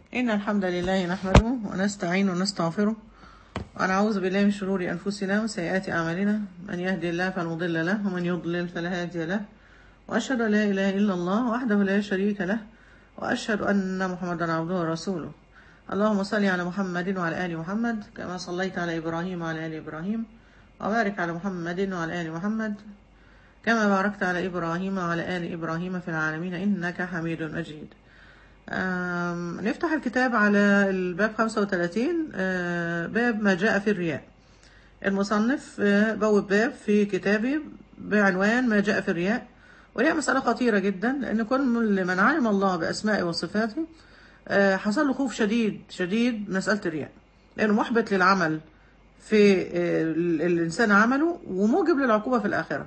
إن الحمد لله نحمده ونستعين ونستغفره ونعوذ بالله من شرور أنفسنا وسيئات أعمالنا من يهدي الله فلا مضل له ومن يضلل فلا هادي له وأشهد أن لا إله إلا الله وحده لا شريك له وأشهد أن محمدا عبده ورسوله اللهم صل على محمد وعلى آل محمد كما صليت على إبراهيم وعلى آل إبراهيم وبارك على محمد وعلى آل محمد كما باركت على إبراهيم وعلى آل إبراهيم في العالمين إنك حميد مجيد آم، نفتح الكتاب على الباب 35 آه، باب ما جاء في الرياء المصنف آه، بوب باب في كتابه بعنوان ما جاء في الرياء وهي مسألة خطيرة جدا لأن كل من علم الله بأسمائه وصفاته آه، حصل له خوف شديد شديد من مسألة الرياء لأنه محبط للعمل في آه، ال- الإنسان عمله وموجب للعقوبة في الآخرة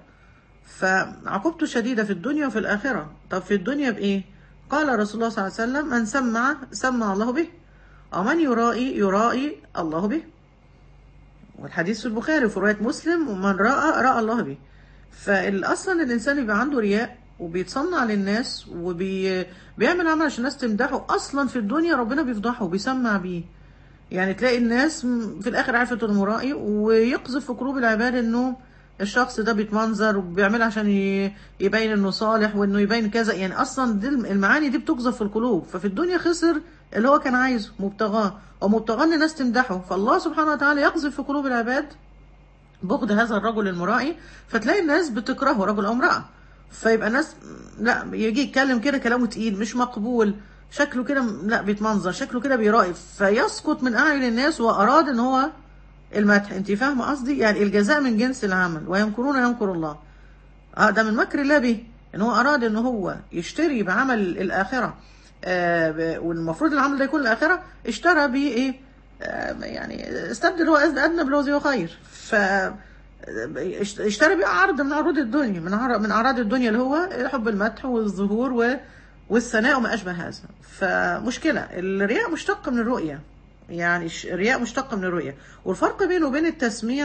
فعقوبته شديدة في الدنيا وفي الآخرة طب في الدنيا بإيه؟ قال رسول الله صلى الله عليه وسلم من سمع سمع الله به ومن يرائي يرائي الله به والحديث في البخاري في رواية مسلم ومن رأى رأى الله به فأصلا الإنسان يبقى عنده رياء وبيتصنع للناس وبيعمل عمل عشان الناس تمدحه أصلا في الدنيا ربنا بيفضحه وبيسمع بيه يعني تلاقي الناس م- في الآخر عرفت إنه مرائي ويقذف في قلوب العباد إنه الشخص ده بيتمنظر وبيعمل عشان ي- يبين إنه صالح وإنه يبين كذا يعني أصلا دي الم- المعاني دي بتقذف في القلوب ففي الدنيا خسر اللي هو كان عايزه مبتغاه ومبتغاه إن الناس تمدحه فالله سبحانه وتعالى يقذف في قلوب العباد بغض هذا الرجل المرائي فتلاقي الناس بتكرهه رجل او امرأة فيبقى الناس لا يجي يتكلم كده كلامه تقيل مش مقبول شكله كده لا بيتمنظر شكله كده بيرائي فيسقط من اعين الناس واراد ان هو المدح انت فاهمه قصدي يعني الجزاء من جنس العمل ويمكرون يمكر الله اه ده من مكر الله به ان هو اراد ان هو يشتري بعمل الاخره آه ب- والمفروض العمل ده يكون الاخره اشترى بيه ايه آه يعني استبدل هو ادنى بالذي هو خير ف اشت- اشترى بيه عرض من عروض الدنيا من عر- من اعراض الدنيا اللي هو حب المدح والظهور و والثناء وما اشبه هذا فمشكله الرياء مشتق من الرؤيه يعني ش- الرياء مشتق من الرؤيه والفرق بينه وبين التسميع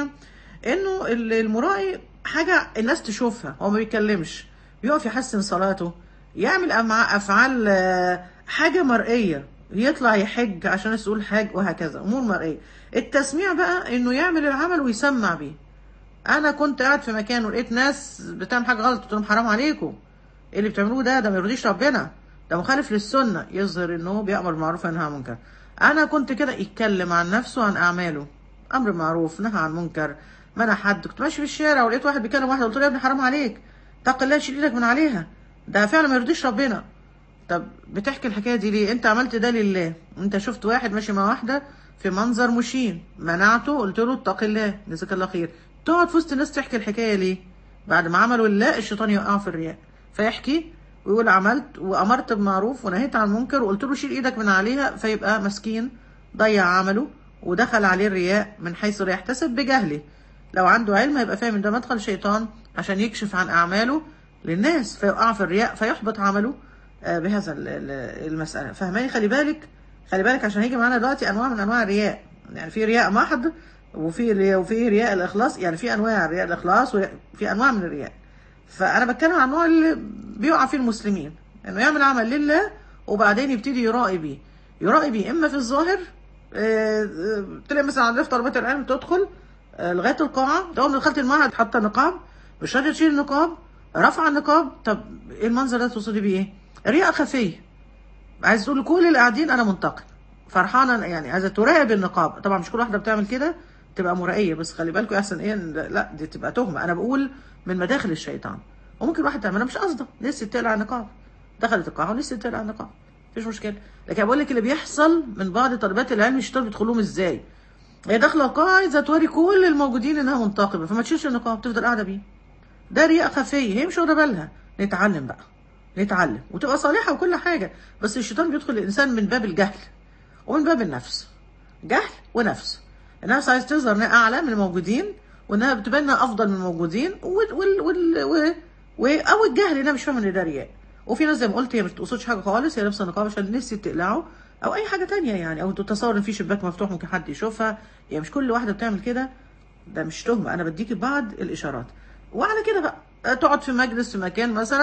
انه ال- المرائي حاجه الناس تشوفها هو ما بيتكلمش بيقف يحسن صلاته يعمل أمع- افعال آه، حاجه مرئيه يطلع يحج عشان الناس تقول حاج وهكذا امور مرئيه التسميع بقى انه يعمل العمل ويسمع بيه انا كنت قاعد في مكان ولقيت ناس بتعمل حاجه غلط قلت لهم حرام عليكم ايه اللي بتعملوه ده ده ما يرضيش ربنا ده مخالف للسنه يظهر انه بيامر بالمعروف وينهى عن المنكر انا كنت كده يتكلم عن نفسه وعن اعماله امر معروف نهى عن منكر منع حد كنت ماشي في الشارع ولقيت واحد بيكلم واحده قلت له يا ابني حرام عليك اتق الله شيل ايدك من عليها ده فعلا ما يرضيش ربنا طب بتحكي الحكايه دي ليه انت عملت ده لله انت شفت واحد ماشي مع واحده في منظر مشين منعته قلت له اتق الله جزاك الله خير تقعد في وسط الناس تحكي الحكايه ليه بعد ما عملوا لله الشيطان يوقعه في الرياء فيحكي ويقول عملت وامرت بمعروف ونهيت عن منكر وقلت له شيل ايدك من عليها فيبقى مسكين ضيع عمله ودخل عليه الرياء من حيث لا يحتسب بجهله لو عنده علم هيبقى فاهم ان ده مدخل شيطان عشان يكشف عن اعماله للناس فيوقع في الرياء فيحبط عمله آه، بهذا ال- ال- المسألة فهماني خلي بالك خلي بالك عشان هيجي معانا دلوقتي انواع من انواع الرياء يعني في رياء محض وفي رياء وفي رياء الاخلاص يعني في انواع رياء الاخلاص وفي انواع من الرياء فانا بتكلم عن النوع اللي بيقع فيه المسلمين انه يعمل عمل لله وبعدين يبتدي يرائي بيه يرائي بيه اما في الظاهر آه، آه، تلاقي مثلا عند طلبات العلم تدخل آه، لغايه القاعه تقوم دخلت المعهد حاطه نقاب مش راضيه تشيل النقاب رفع النقاب طب ايه المنظر ده توصلي بيه ايه؟ رياء خفيه عايز تقول لكل اللي قاعدين انا منتقم فرحانه يعني عايزه تراقب النقاب طبعا مش كل واحده بتعمل كده تبقى مرائيه بس خلي بالكم احسن ايه إن لا دي تبقى تهمه انا بقول من مداخل الشيطان وممكن واحد تعملها مش قصده نسيت تقلع النقاب دخلت القاعه ونسيت تقلع النقاب مفيش مشكله لكن بقول لك اللي بيحصل من بعض طالبات العلم الشيطان بيدخلوهم ازاي هي داخله القاعه عايزه توري كل الموجودين انها منتقبه فما تشيلش النقاب تفضل قاعده بيه ده رياء خفيه هي مش واخده بالها نتعلم بقى نتعلم وتبقى صالحه وكل حاجه بس الشيطان بيدخل الانسان من باب الجهل ومن باب النفس جهل ونفس النفس عايز تظهر انها اعلى من الموجودين وانها بتبان انها افضل من الموجودين وال وال وال و و او الجهل انها مش فاهمه ان ده رياء وفي ناس زي ما قلت هي مش تقصدش حاجه خالص هي لابسه نقاب عشان نسيت تقلعه او اي حاجه تانية يعني او تتصور ان في شباك مفتوح ممكن حد يشوفها يعني مش كل واحده بتعمل كده ده مش تهمه انا بديكي بعض الاشارات وعلى كده بقى تقعد في مجلس في مكان مثلا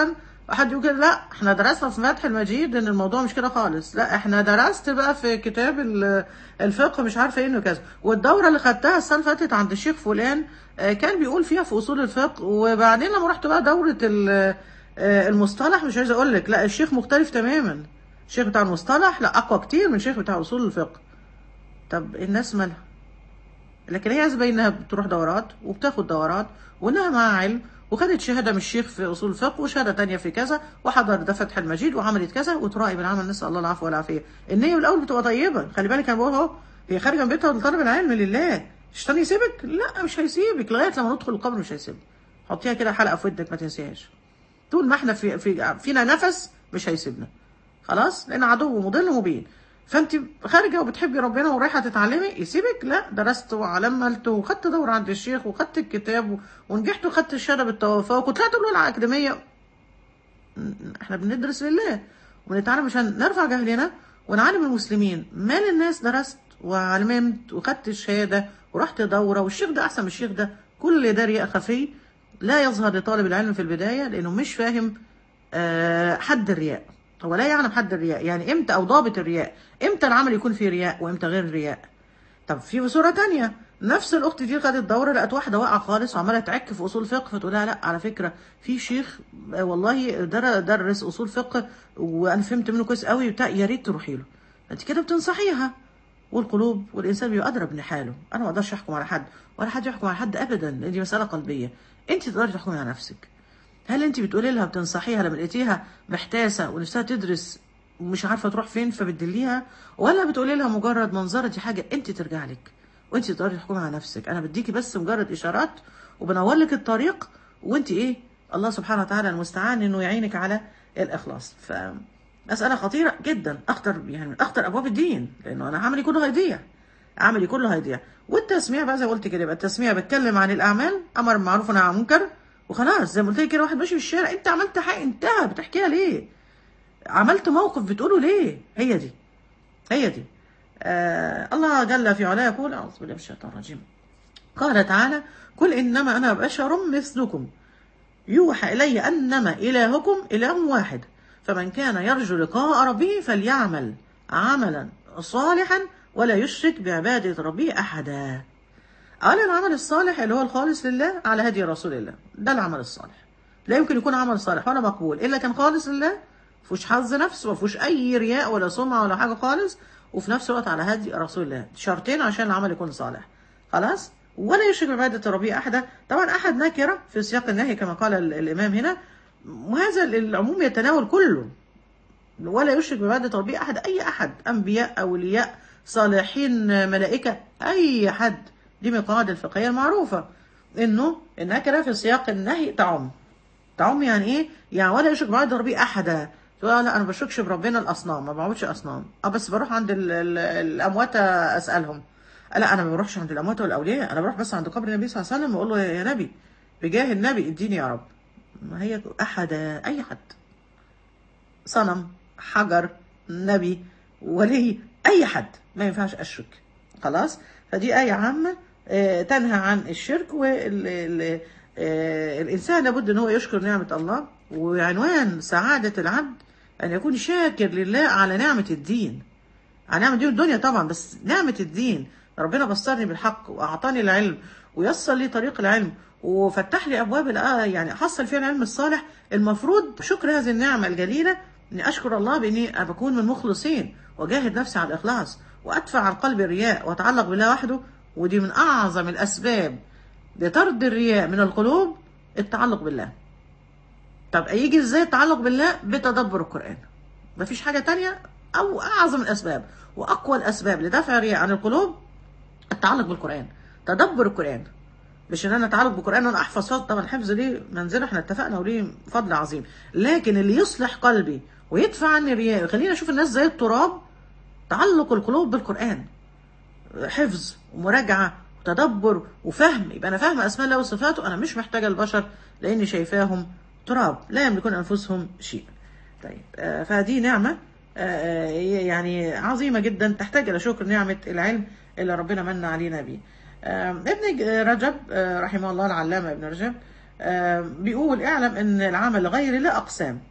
واحد يقول كده لا احنا درسنا في فتح المجيد ان الموضوع مش كده خالص لا احنا درست بقى في كتاب ال- الفقه مش عارفه ايه وكذا والدوره اللي خدتها السنه اللي فاتت عند الشيخ فلان آه، كان بيقول فيها في اصول الفقه وبعدين لما رحت بقى دوره ال- آه، المصطلح مش عايزه اقول لك لا الشيخ مختلف تماما الشيخ بتاع المصطلح لا اقوى كتير من الشيخ بتاع اصول الفقه طب الناس مالها لكن هي عايزه انها بتروح دورات وبتاخد دورات وانها معاها علم وخدت شهاده من الشيخ في اصول الفقه وشهاده تانية في كذا وحضر ده فتح المجيد وعملت كذا وتراقب العمل نسال الله العفو والعافيه النيه بالاول بتبقى طيبه خلي بالك انا بقول اهو هي خارجه من بيتها لطلب العلم لله الشيطان يسيبك لا مش هيسيبك لغايه لما ندخل القبر مش هيسيبك حطيها كده حلقه في ودنك ما تنسيهاش طول ما احنا في, في فينا نفس مش هيسيبنا خلاص لان عدو مضل مبين فانت خارجه وبتحبي ربنا ورايحه تتعلمي يسيبك لا درست وعلمت وخدت دوره عند الشيخ وخدت الكتاب و- ونجحت وخدت الشهاده بالتوفيق وطلعت الاولى على الاكاديميه احنا بندرس لله ونتعلم عشان نرفع جهلنا ونعلم المسلمين مال الناس درست وعلمت وخدت الشهاده ورحت دوره والشيخ ده احسن من الشيخ ده كل ده رياء خفي لا يظهر لطالب العلم في البدايه لانه مش فاهم آه، حد الرياء هو لا يعلم حد الرياء يعني امتى او ضابط الرياء امتى العمل يكون فيه رياء وامتى غير رياء طب في صورة تانية نفس الأخت دي خدت دورة لقت واحدة واقعة خالص وعمالة تعك في أصول فقه فتقول لها لا على فكرة في شيخ آه، والله در- درس أصول فقه وأنا فهمت منه كويس قوي وبتاع يا ريت تروحي له أنت كده بتنصحيها والقلوب والإنسان بيبقى أدرى بحاله أنا ما أقدرش أحكم على حد ولا حد يحكم على حد أبدا لأن دي مسألة قلبية أنت تقدري تحكمي على نفسك هل انت بتقولي لها بتنصحيها لما لقيتيها محتاسه ونفسها تدرس ومش عارفه تروح فين فبتدليها ولا بتقولي لها مجرد منظره دي حاجه انت ترجع لك وانت تقدري تحكمي على نفسك انا بديكي بس مجرد اشارات وبنور لك الطريق وانت ايه الله سبحانه وتعالى المستعان انه يعينك على الاخلاص فمساله خطيره جدا اخطر يعني من اخطر ابواب الدين لانه انا عملي كله هيضيع عملي كله هيضيع والتسميع بقى زي ما قلت كده يبقى التسميع بتكلم عن الاعمال امر بالمعروف ونهى عن المنكر وخلاص زي ما قلت لك كده واحد ماشي في الشارع انت عملت حاجه انتهى بتحكيها ليه عملت موقف بتقوله ليه هي دي هي دي آه الله جل في علاه يقول اعوذ بالله من الشيطان الرجيم قال تعالى قل انما انا بشر مثلكم يوحى الي انما الهكم اله واحد فمن كان يرجو لقاء ربه فليعمل عملا صالحا ولا يشرك بعباده ربه احدا قال العمل الصالح اللي هو الخالص لله على هدي رسول الله ده العمل الصالح لا يمكن يكون عمل صالح ولا مقبول الا كان خالص لله فيهوش حظ نفس ومفيهوش اي رياء ولا سمعه ولا حاجه خالص وفي نفس الوقت على هدي رسول الله شرطين عشان العمل يكون صالح خلاص ولا يشرك بعبادة ربه أحدا طبعا أحد نكرة في سياق النهي كما قال ال- الإمام هنا وهذا العموم يتناول كله ولا يشرك بعبادة ربه أحد أي أحد أنبياء أولياء صالحين ملائكة أي حد دي من القواعد الفقهية المعروفة إنه النكرة في سياق النهي تعم تعم يعني إيه؟ يعني ولا يشرك بعبادة ربه أحدا تقول آه لا أنا ما بشركش بربنا الأصنام ما بعبدش أصنام أه بس بروح عند ال ال الأموات أسألهم لا أنا ما بروحش عند الأموات والأولياء أنا بروح بس عند قبر النبي صلى الله عليه وسلم وأقول له يا نبي بجاه النبي اديني يا رب ما هي أحد أي حد صنم حجر نبي ولي اي حد ما ينفعش اشرك خلاص فدي ايه عامه آه، تنهى عن الشرك والانسان لابد ان هو يشكر نعمه الله وعنوان سعاده العبد ان يكون شاكر لله على نعمه الدين على نعمه دين الدنيا طبعا بس نعمه الدين ربنا بصرني بالحق واعطاني العلم ويسر لي طريق العلم وفتح لي ابواب الآه يعني حصل فيها العلم الصالح المفروض شكر هذه النعمه الجليله اني اشكر الله باني بكون من المخلصين واجاهد نفسي على الاخلاص وادفع عن قلبي الرياء واتعلق بالله وحده ودي من اعظم الاسباب لطرد الرياء من القلوب التعلق بالله طب يجي ازاي التعلق بالله بتدبر القران مفيش حاجه تانية او اعظم الاسباب واقوى الاسباب لدفع الرياء عن القلوب التعلق بالقران تدبر القران مش ان انا اتعلق بالقران وانا احفظ فضل طبعا الحفظ ليه منزله احنا اتفقنا وليه فضل عظيم لكن اللي يصلح قلبي ويدفع عني الرياء ويخليني اشوف الناس زي التراب تعلق القلوب بالقران حفظ ومراجعه وتدبر وفهم يبقى انا فاهمه اسماء الله وصفاته انا مش محتاجه البشر لاني شايفاهم تراب لا يملكون انفسهم شيء طيب آه، فدي نعمه آه، يعني عظيمه جدا تحتاج الى شكر نعمه العلم اللي ربنا من علينا بيه آه، ابن ج- رجب آه، رحمه الله العلامه ابن رجب آه، بيقول اعلم ان العمل غير لا اقسام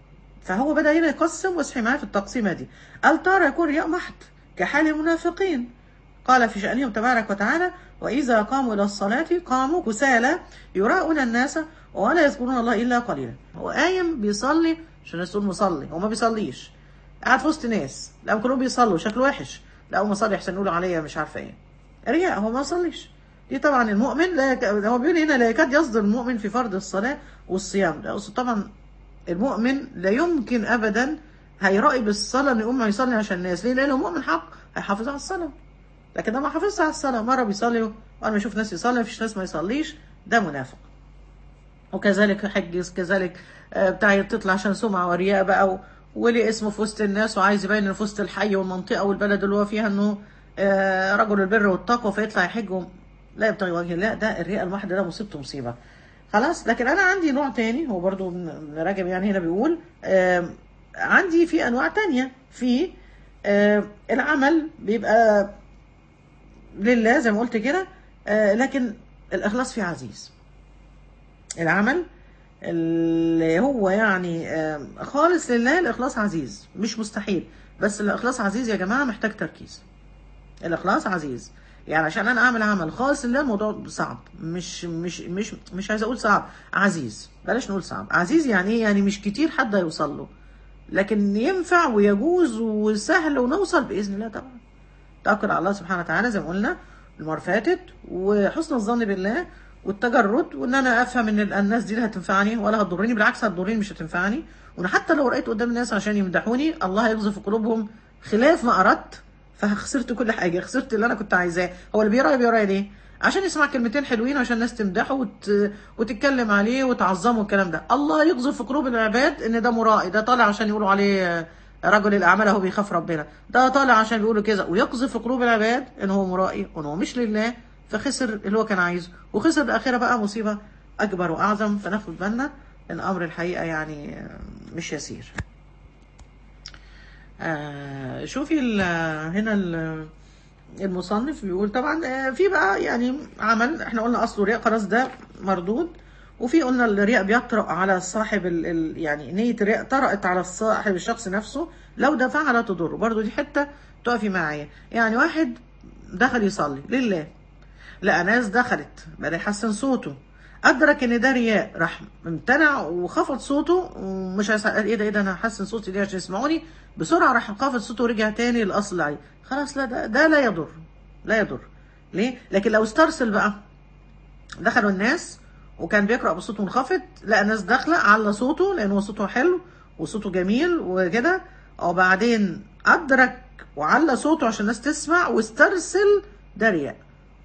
فهو بدا هنا يقسم واصحي معايا في التقسيمه دي قال ترى يكون رياء محض كحال المنافقين قال في شأنهم تبارك وتعالى وإذا قاموا إلى الصلاة قاموا كسالى يراؤون الناس ولا يذكرون الله إلا قليلا هو قايم بيصلي عشان الناس تقول مصلي هو ما بيصليش قاعد في وسط ناس لا كلهم بيصلوا شكله وحش لا هو مصلي احسن يقولوا عليا مش عارفه ايه رياء هو ما يصليش دي طبعا المؤمن لا يك... هو بيقول هنا لا يكاد يصدر المؤمن في فرض الصلاة والصيام ده أصل طبعا المؤمن لا يمكن أبدا هيرائي بالصلاة إنه يقوم يصلي عشان الناس ليه؟ لأنه مؤمن حق هيحافظ على الصلاة لكن ده ما حافظش على الصلاة مرة بيصلي وأنا ما أشوف ناس يصلي مفيش ناس ما يصليش ده منافق وكذلك حجز كذلك آه، بتاع تطلع عشان سمعة ورياء بقى و- وليه اسمه في وسط الناس وعايز يبين إنه في وسط الحي والمنطقة والبلد اللي هو فيها إنه آه، رجل البر والتقوى فيطلع يحج و- لا يبتغي وجه الله ده الرياء المحض ده مصيبته مصيبة خلاص لكن أنا عندي نوع تاني هو برضو ابن ابن رجب يعني هنا بيقول آم، عندي في أنواع تانية في آم، العمل بيبقى لله زي ما قلت كده آه، لكن الإخلاص فيه عزيز العمل اللي هو يعني آم، خالص لله الإخلاص عزيز مش مستحيل بس الإخلاص عزيز يا جماعة محتاج تركيز الإخلاص عزيز يعني عشان أنا أعمل عمل خالص لله الموضوع صعب مش مش مش مش عايز أقول صعب عزيز بلاش نقول صعب عزيز يعني إيه يعني مش كتير حد هيوصل له لكن ينفع ويجوز وسهل ونوصل بإذن الله طبعا توكل على الله سبحانه وتعالى زي ما قلنا المره اللي فاتت وحسن الظن بالله والتجرد وان انا افهم ان الناس دي لا هتنفعني ولا هتضرني بالعكس هتضرني مش هتنفعني وان حتى لو رأيت قدام الناس عشان يمدحوني الله هيغزو في قلوبهم خلاف ما اردت فخسرت كل حاجه خسرت اللي انا كنت عايزاه هو اللي بيراعي بيراعي ليه عشان يسمع كلمتين حلوين عشان الناس تمدحه وت... وتتكلم عليه وتعظمه الكلام ده الله يغزو في قلوب العباد ان ده مرائي ده طالع عشان يقولوا عليه آه، رجل الاعمال هو بيخاف ربنا ده طالع عشان بيقولوا كذا ويقذف في قلوب العباد ان هو مرائي وان هو مش لله فخسر اللي هو كان عايزه وخسر الاخره بقى مصيبه اكبر واعظم فناخد بالنا ان امر الحقيقه يعني آه، مش يسير آه شوفي ال- هنا ال- المصنف بيقول طبعا آه، في بقى يعني عمل احنا قلنا اصله رياء خلاص ده مردود وفي قلنا الرياء بيطرأ على صاحب ال ال يعني نية الرياء طرأت على صاحب الشخص نفسه لو دفعها لا تضره برضو دي حتة تقفي معايا يعني واحد دخل يصلي لله لقى ناس دخلت بدأ يحسن صوته أدرك إن ده رياء راح امتنع وخفض صوته ومش هيسأل قال إيه ده إيه ده أنا هحسن صوتي دي عشان يسمعوني بسرعة راح خفض صوته ورجع تاني للأصل اللي عليه خلاص لا ده, ده لا يضر لا يضر ليه؟ لكن لو استرسل بقى دخلوا الناس وكان بيقرأ بصوت منخفض لقى ناس داخلة على صوته لأن هو صوته حلو وصوته جميل وكده وبعدين أدرك وعلى صوته عشان الناس تسمع واسترسل ده رياء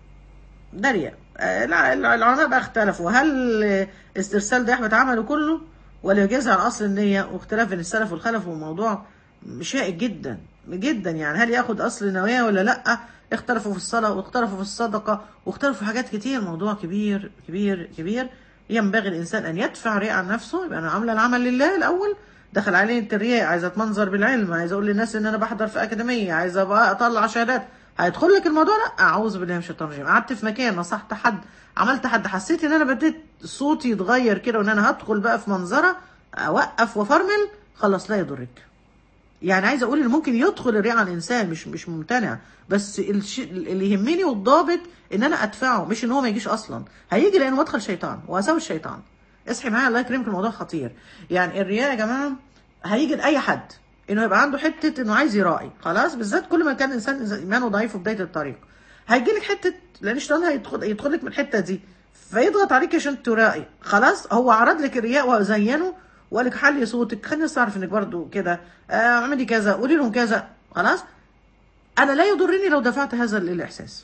ده رياء آه، الع- الع- العلماء بقى اختلفوا هل استرسال ده يحبط عمله كله ولا يجازي على اصل النيه واختلاف بين السلف والخلف والموضوع شائك جدا جدا يعني هل ياخد اصل النوايا ولا لا اختلفوا في الصلاه واختلفوا في الصدقه واختلفوا في حاجات كتير موضوع كبير كبير كبير ينبغي الانسان ان يدفع رياء عن نفسه يبقى انا عامله العمل لله الاول دخل عليه الرياء عايزه اتمنظر بالعلم عايزه اقول للناس ان انا بحضر في اكاديميه عايزه ابقى اطلع شهادات هيدخل لك الموضوع لا اعوذ بالله من الشيطان الرجيم قعدت في مكان نصحت حد عملت حد حسيت ان انا بديت صوتي يتغير كده وان انا هدخل بقى في منظره اوقف وافرمل خلاص لا يضرك يعني عايزه اقول ان ممكن يدخل الرياء على الانسان مش مش ممتنع بس الش... اللي يهمني والضابط ان انا ادفعه مش ان هو ما يجيش اصلا هيجي لانه مدخل شيطان واساوي الشيطان اصحي معايا الله يكرمك الموضوع خطير يعني الرياء يا جماعه هيجي لاي حد انه يبقى عنده حته انه عايز يراعي خلاص بالذات كل ما كان الانسان إذا ايمانه ضعيف في بدايه الطريق هيجي لك حته لان الشيطان هيدخل يدخل لك من الحته دي فيضغط عليك عشان تراعي خلاص هو عرض لك الرياء وزينه وقال لك حلي صوتك خليني الناس تعرف انك برضو كده آه، اعملي كذا قولي لهم كذا خلاص انا لا يضرني لو دفعت هذا الاحساس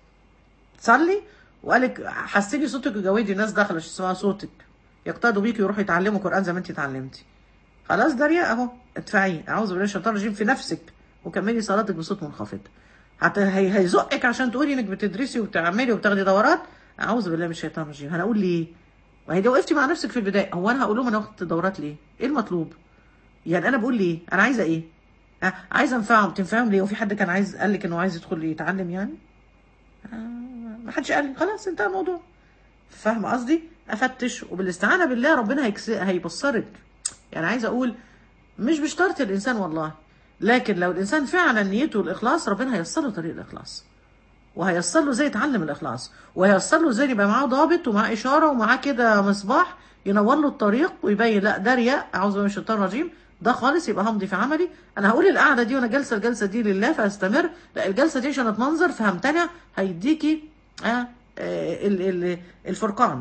صلي وقالك حسني صوتك وجودي الناس داخله عشان يسمعوا صوتك يقتدوا بيكي ويروحوا يتعلموا قران زي ما انت اتعلمتي خلاص ده رياء اهو ادفعيه اعوذ بالله من الشيطان الرجيم في نفسك وكملي صلاتك بصوت منخفض حتى هي هيزقك عشان تقولي انك بتدرسي وبتعملي وبتاخدي دورات اعوذ بالله من الشيطان الرجيم هنقول ليه ما هي دي وقفتي مع نفسك في البدايه هو انا هقول لهم انا واخدت دورات ليه ايه المطلوب يعني انا بقول ليه انا عايزه ايه أه عايزه انفعهم تنفعهم ليه وفي حد كان عايز قال لك انه عايز يدخل يتعلم يعني آه ما حدش قال لي خلاص انتهى الموضوع فاهمه قصدي افتش وبالاستعانه بالله ربنا هيكس... هيبصرك يعني عايزه اقول مش بشطارة الإنسان والله لكن لو الإنسان فعلا نيته الإخلاص ربنا هيصل له طريق الإخلاص وهيصل له ازاي يتعلم الإخلاص وهيصل له ازاي يبقى معاه ضابط ومعاه إشارة ومعاه كده مصباح ينور له الطريق ويبين لا ده رياء أعوذ بالله من الشيطان الرجيم ده خالص يبقى همضي في عملي انا هقول القعده دي وانا جالسه الجلسه دي لله فاستمر لا الجلسه دي عشان اتمنظر فهمتنع هيديكي آه آه ال- ال- الفرقان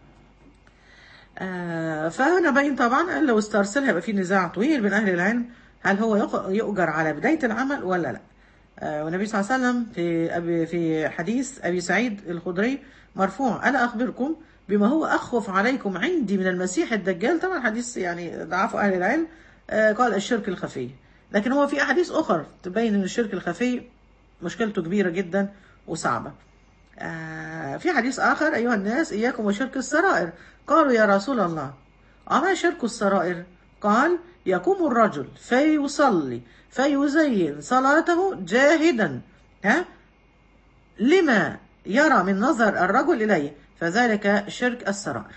آه فهنا باين طبعا قال لو استرسل هيبقى في نزاع طويل بين اهل العلم هل هو يق- يؤجر على بدايه العمل ولا لا آه والنبي صلى الله عليه وسلم في أبي في حديث ابي سعيد الخدري مرفوع الا اخبركم بما هو اخوف عليكم عندي من المسيح الدجال طبعا حديث يعني ضعفه اهل العلم آه قال الشرك الخفي لكن هو في احاديث اخرى تبين ان الشرك الخفي مشكلته كبيره جدا وصعبه آه في حديث آخر أيها الناس إياكم وشرك السرائر قالوا يا رسول الله أما شرك السرائر قال يقوم الرجل فيصلي فيزين صلاته جاهدا ها لما يرى من نظر الرجل إليه فذلك شرك السرائر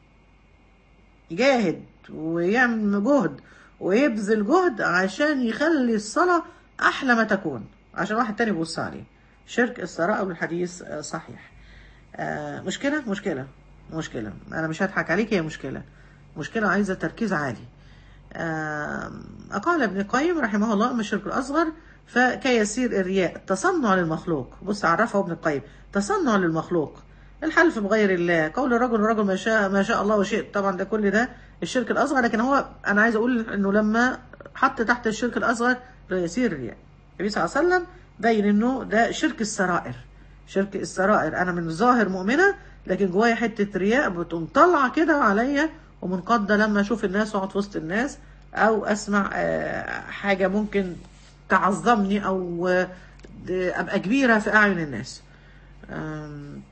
يجاهد ويعمل جهد ويبذل جهد عشان يخلي الصلاة أحلى ما تكون عشان واحد تاني يبص عليه شرك السرائر والحديث آه، صحيح آه، مشكلة مشكلة مشكلة أنا مش هضحك عليك هي مشكلة مشكلة عايزة تركيز عالي آه، قال ابن القيم رحمه الله أما الشرك الأصغر فكيسير الرياء تصنع للمخلوق بص عرفه ابن القيم تصنع للمخلوق الحلف بغير الله قول الرجل الرجل ما شاء ما شاء الله وشئت طبعا ده كل ده الشرك الأصغر لكن هو أنا عايز أقول إنه لما حط تحت الشرك الأصغر يسير الرياء النبي صلى الله عليه وسلم بين إنه ده شرك السرائر شرك السرائر أنا من ظاهر مؤمنة لكن جوايا حتة رياء بتقوم طالعة كده عليا ومنقضة لما أشوف الناس وأقعد في وسط الناس أو أسمع آه، حاجة ممكن تعظمني أو آه، أبقى كبيرة في أعين الناس آم،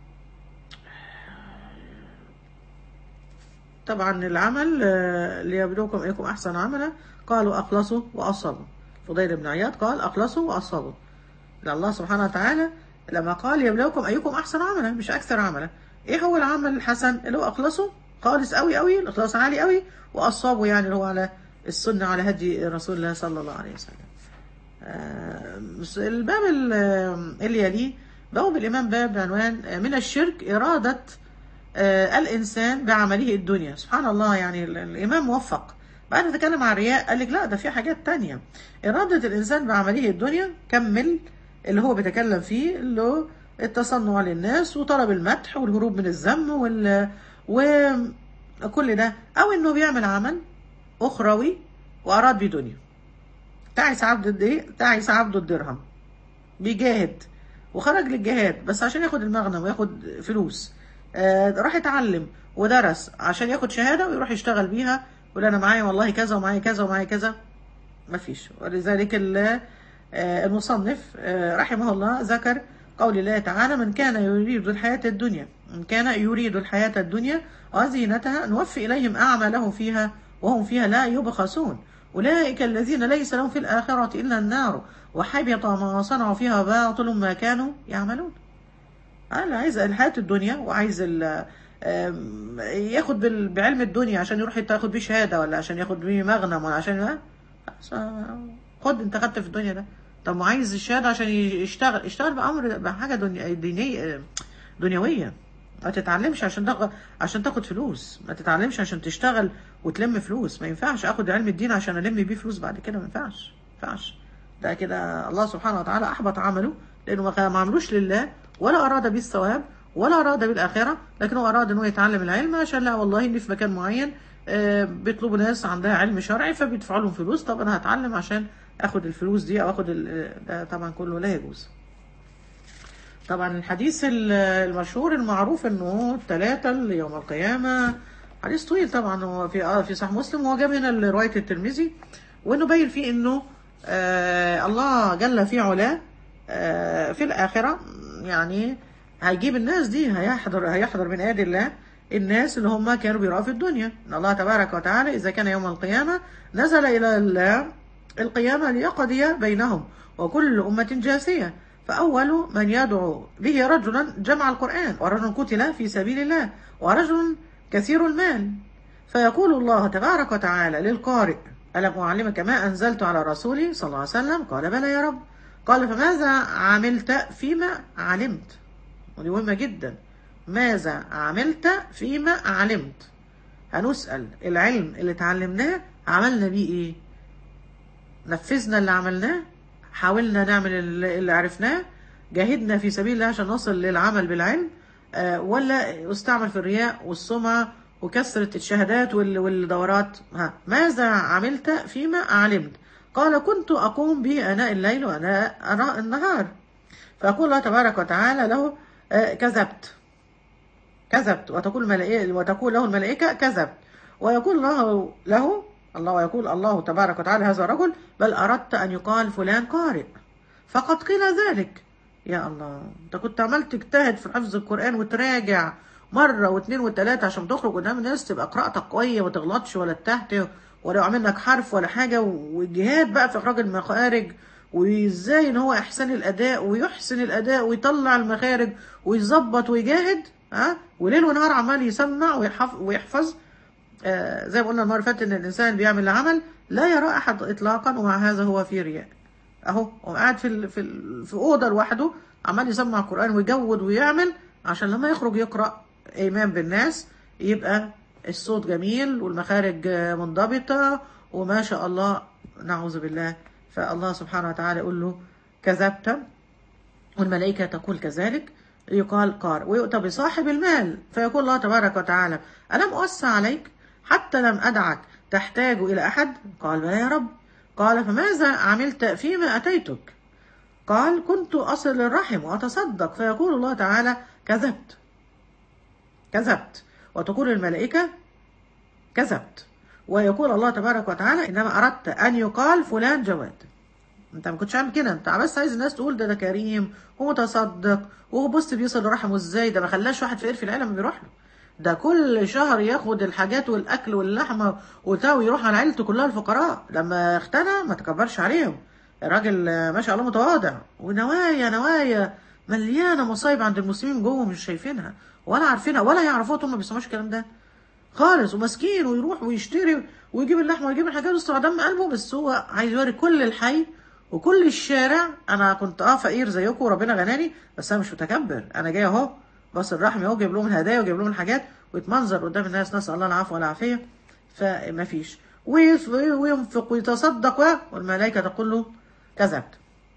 طبعا العمل آه، ليبلوكم ايكم احسن عملا قالوا اخلصوا واصابوا فضيل بن عياض قال اخلصوا واصابوا الله سبحانه وتعالى لما قال يبلوكم ايكم احسن عملا مش اكثر عملا ايه هو العمل الحسن اللي هو اخلصه خالص قوي قوي الاخلاص عالي قوي واصابوا يعني اللي هو على السنه على هدي رسول الله صلى الله عليه وسلم آه، الباب ال- اللي يليه باب الإمام باب بعنوان آه، من الشرك إرادة آه، الإنسان بعمله الدنيا سبحان الله يعني ال- الإمام موفق بعد ما تكلم عن الرياء قال لك لا ده في حاجات تانية إرادة الإنسان بعمله الدنيا كمل اللي هو بيتكلم فيه اللي هو التصنع للناس وطلب المدح والهروب من الذم وال وكل ده أو إنه بيعمل عمل أخروي وأراد بيه دنيا تعس عبد الايه تعس عبد الدرهم بيجاهد وخرج للجهاد بس عشان ياخد المغنم وياخد فلوس آه راح يتعلم ودرس عشان ياخد شهادة ويروح يشتغل بيها يقول انا معايا والله كذا ومعايا كذا ومعايا كذا مفيش ولذلك ال- آه، المصنف آه، رحمه الله ذكر قول الله تعالى من كان يريد الحياة الدنيا من كان يريد الحياة الدنيا وزينتها نوفي إليهم أعمالهم فيها وهم فيها لا يبخسون أولئك الذين ليس لهم في الآخرة إلا النار وحبط ما صنعوا فيها باطل ما كانوا يعملون أنا عايز الحياة الدنيا وعايز ال- آم، ياخد بال- بعلم الدنيا عشان يروح ياخد بيه شهادة ولا عشان ياخد بيه مغنم ولا عشان لا خد انت خدت في الدنيا ده طب ما عايز الشهادة عشان يشتغل اشتغل بأمر بحاجة دنيا دينية دنيوية ما تتعلمش عشان تاخد عشان تاخد فلوس ما تتعلمش عشان تشتغل وتلم فلوس ما ينفعش اخد علم الدين عشان الم بيه فلوس بعد كده ما ينفعش ما ينفعش ده كده الله سبحانه وتعالى احبط عمله لانه ما ما عملوش لله ولا اراد به الثواب ولا اراد بالاخره لكن هو اراد انه يتعلم العلم عشان لا والله اني في مكان معين آه، بيطلبوا ناس عندها علم شرعي فبيدفعوا لهم فلوس طب انا هتعلم عشان اخد الفلوس دي او اخد ال- ده طبعا كله لا يجوز طبعا الحديث ال- المشهور المعروف انه الثلاثة اللي يوم القيامة حديث طويل طبعا هو في آه في صحيح مسلم وهو جاب هنا رواية الترمذي وانه باين فيه انه آه الله جل في علاه آه في الآخرة يعني هيجيب الناس دي هيحضر هيحضر من آيات الله الناس اللي هم كانوا بيرأوا في الدنيا ان الله تبارك وتعالى إذا كان يوم القيامة نزل إلى ال- القيامة ليقضي بينهم وكل أمة جاثية فأول من يدعو به رجلا جمع القرآن ورجل قتل في سبيل الله ورجل كثير المال فيقول الله تبارك وتعالى للقارئ ألم أعلمك ما أنزلت على رسولي صلى الله عليه وسلم قال بلى يا رب قال فماذا عملت فيما علمت ودي مهمة جدا ماذا عملت فيما علمت هنسأل العلم اللي اتعلمناه عملنا بيه ايه نفذنا اللي عملناه حاولنا نعمل اللي اللي عرفناه جاهدنا في سبيل الله عشان نصل للعمل بالعلم آه، ولا استعمل في الرياء والسمعة وكثرة الشهادات وال- والدورات ها ماذا عملت فيما علمت قال كنت أقوم به آناء الليل وأناء أناء النهار فيقول الله تبارك وتعالى له آه، كذبت كذبت وتقول الملائكة وتقول له الملائكة كذبت ويقول الله له الله ويقول الله تبارك وتعالى هذا الرجل بل أردت أن يقال فلان قارئ فقد قيل ذلك يا الله انت كنت عمال تجتهد في حفظ القرآن وتراجع مرة واثنين وثلاثة عشان تخرج قدام الناس تبقى قراءتك قوية ما تغلطش ولا تحت ولا يعمل لك حرف ولا حاجة والجهاد بقى في إخراج المخارج وإزاي إن هو إحسان الأداء ويحسن الأداء ويطلع المخارج ويظبط ويجاهد ها وليل ونهار عمال يسمع ويحف- ويحفظ آه زي ما قلنا المرة اللي فاتت إن الإنسان بيعمل عمل لا يرى أحد إطلاقا ومع هذا هو في رياء اهو هو قاعد في ال- في ال- في اوضه لوحده عمال يسمع القران ويجود ويعمل عشان لما يخرج يقرا ايمان بالناس يبقى الصوت جميل والمخارج آه، منضبطه وما شاء الله نعوذ بالله فالله سبحانه وتعالى يقول له كذبت والملائكة تقول كذلك يقال قار ويؤتى بصاحب المال فيقول الله تبارك وتعالى ألم أوسع عليك حتى لم أدعك تحتاج إلى أحد قال بلى يا رب قال فماذا عملت فيما أتيتك قال كنت أصل الرحم وأتصدق فيقول الله تعالى كذبت كذبت وتقول الملائكة كذبت ويقول الله تبارك وتعالى إنما أردت أن يقال فلان جواد انت ما كنتش عامل كده انت بس عايز الناس تقول ده ده كريم ومتصدق وهو بص بيصل رحمه ازاي ده ما خلاش واحد فقير في العالم بيروح له ده كل شهر ياخد الحاجات والاكل واللحمه وبتاع ويروح على عيلته كلها الفقراء لما اختنى ما تكبرش عليهم الراجل آه، ما شاء الله متواضع ونوايا نوايا مليانه مصايب عند المسلمين جوه مش شايفينها ولا عارفينها ولا يعرفوها هم ما بيسمعوش الكلام ده خالص ومسكين ويروح ويشتري ويجيب اللحمه ويجيب الحاجات ويصنع دم قلبه بس هو عايز يوري كل الحي وكل الشارع انا كنت اه فقير زيكم وربنا غناني بس انا مش متكبر انا جاي اهو بس الرحم اهو جايب لهم الهدايا وجايب لهم الحاجات ويتمنظر قدام الناس نسال الله العفو والعافيه فما فيش ويف- وينفق ويتصدق و- والملائكه تقول له كذبت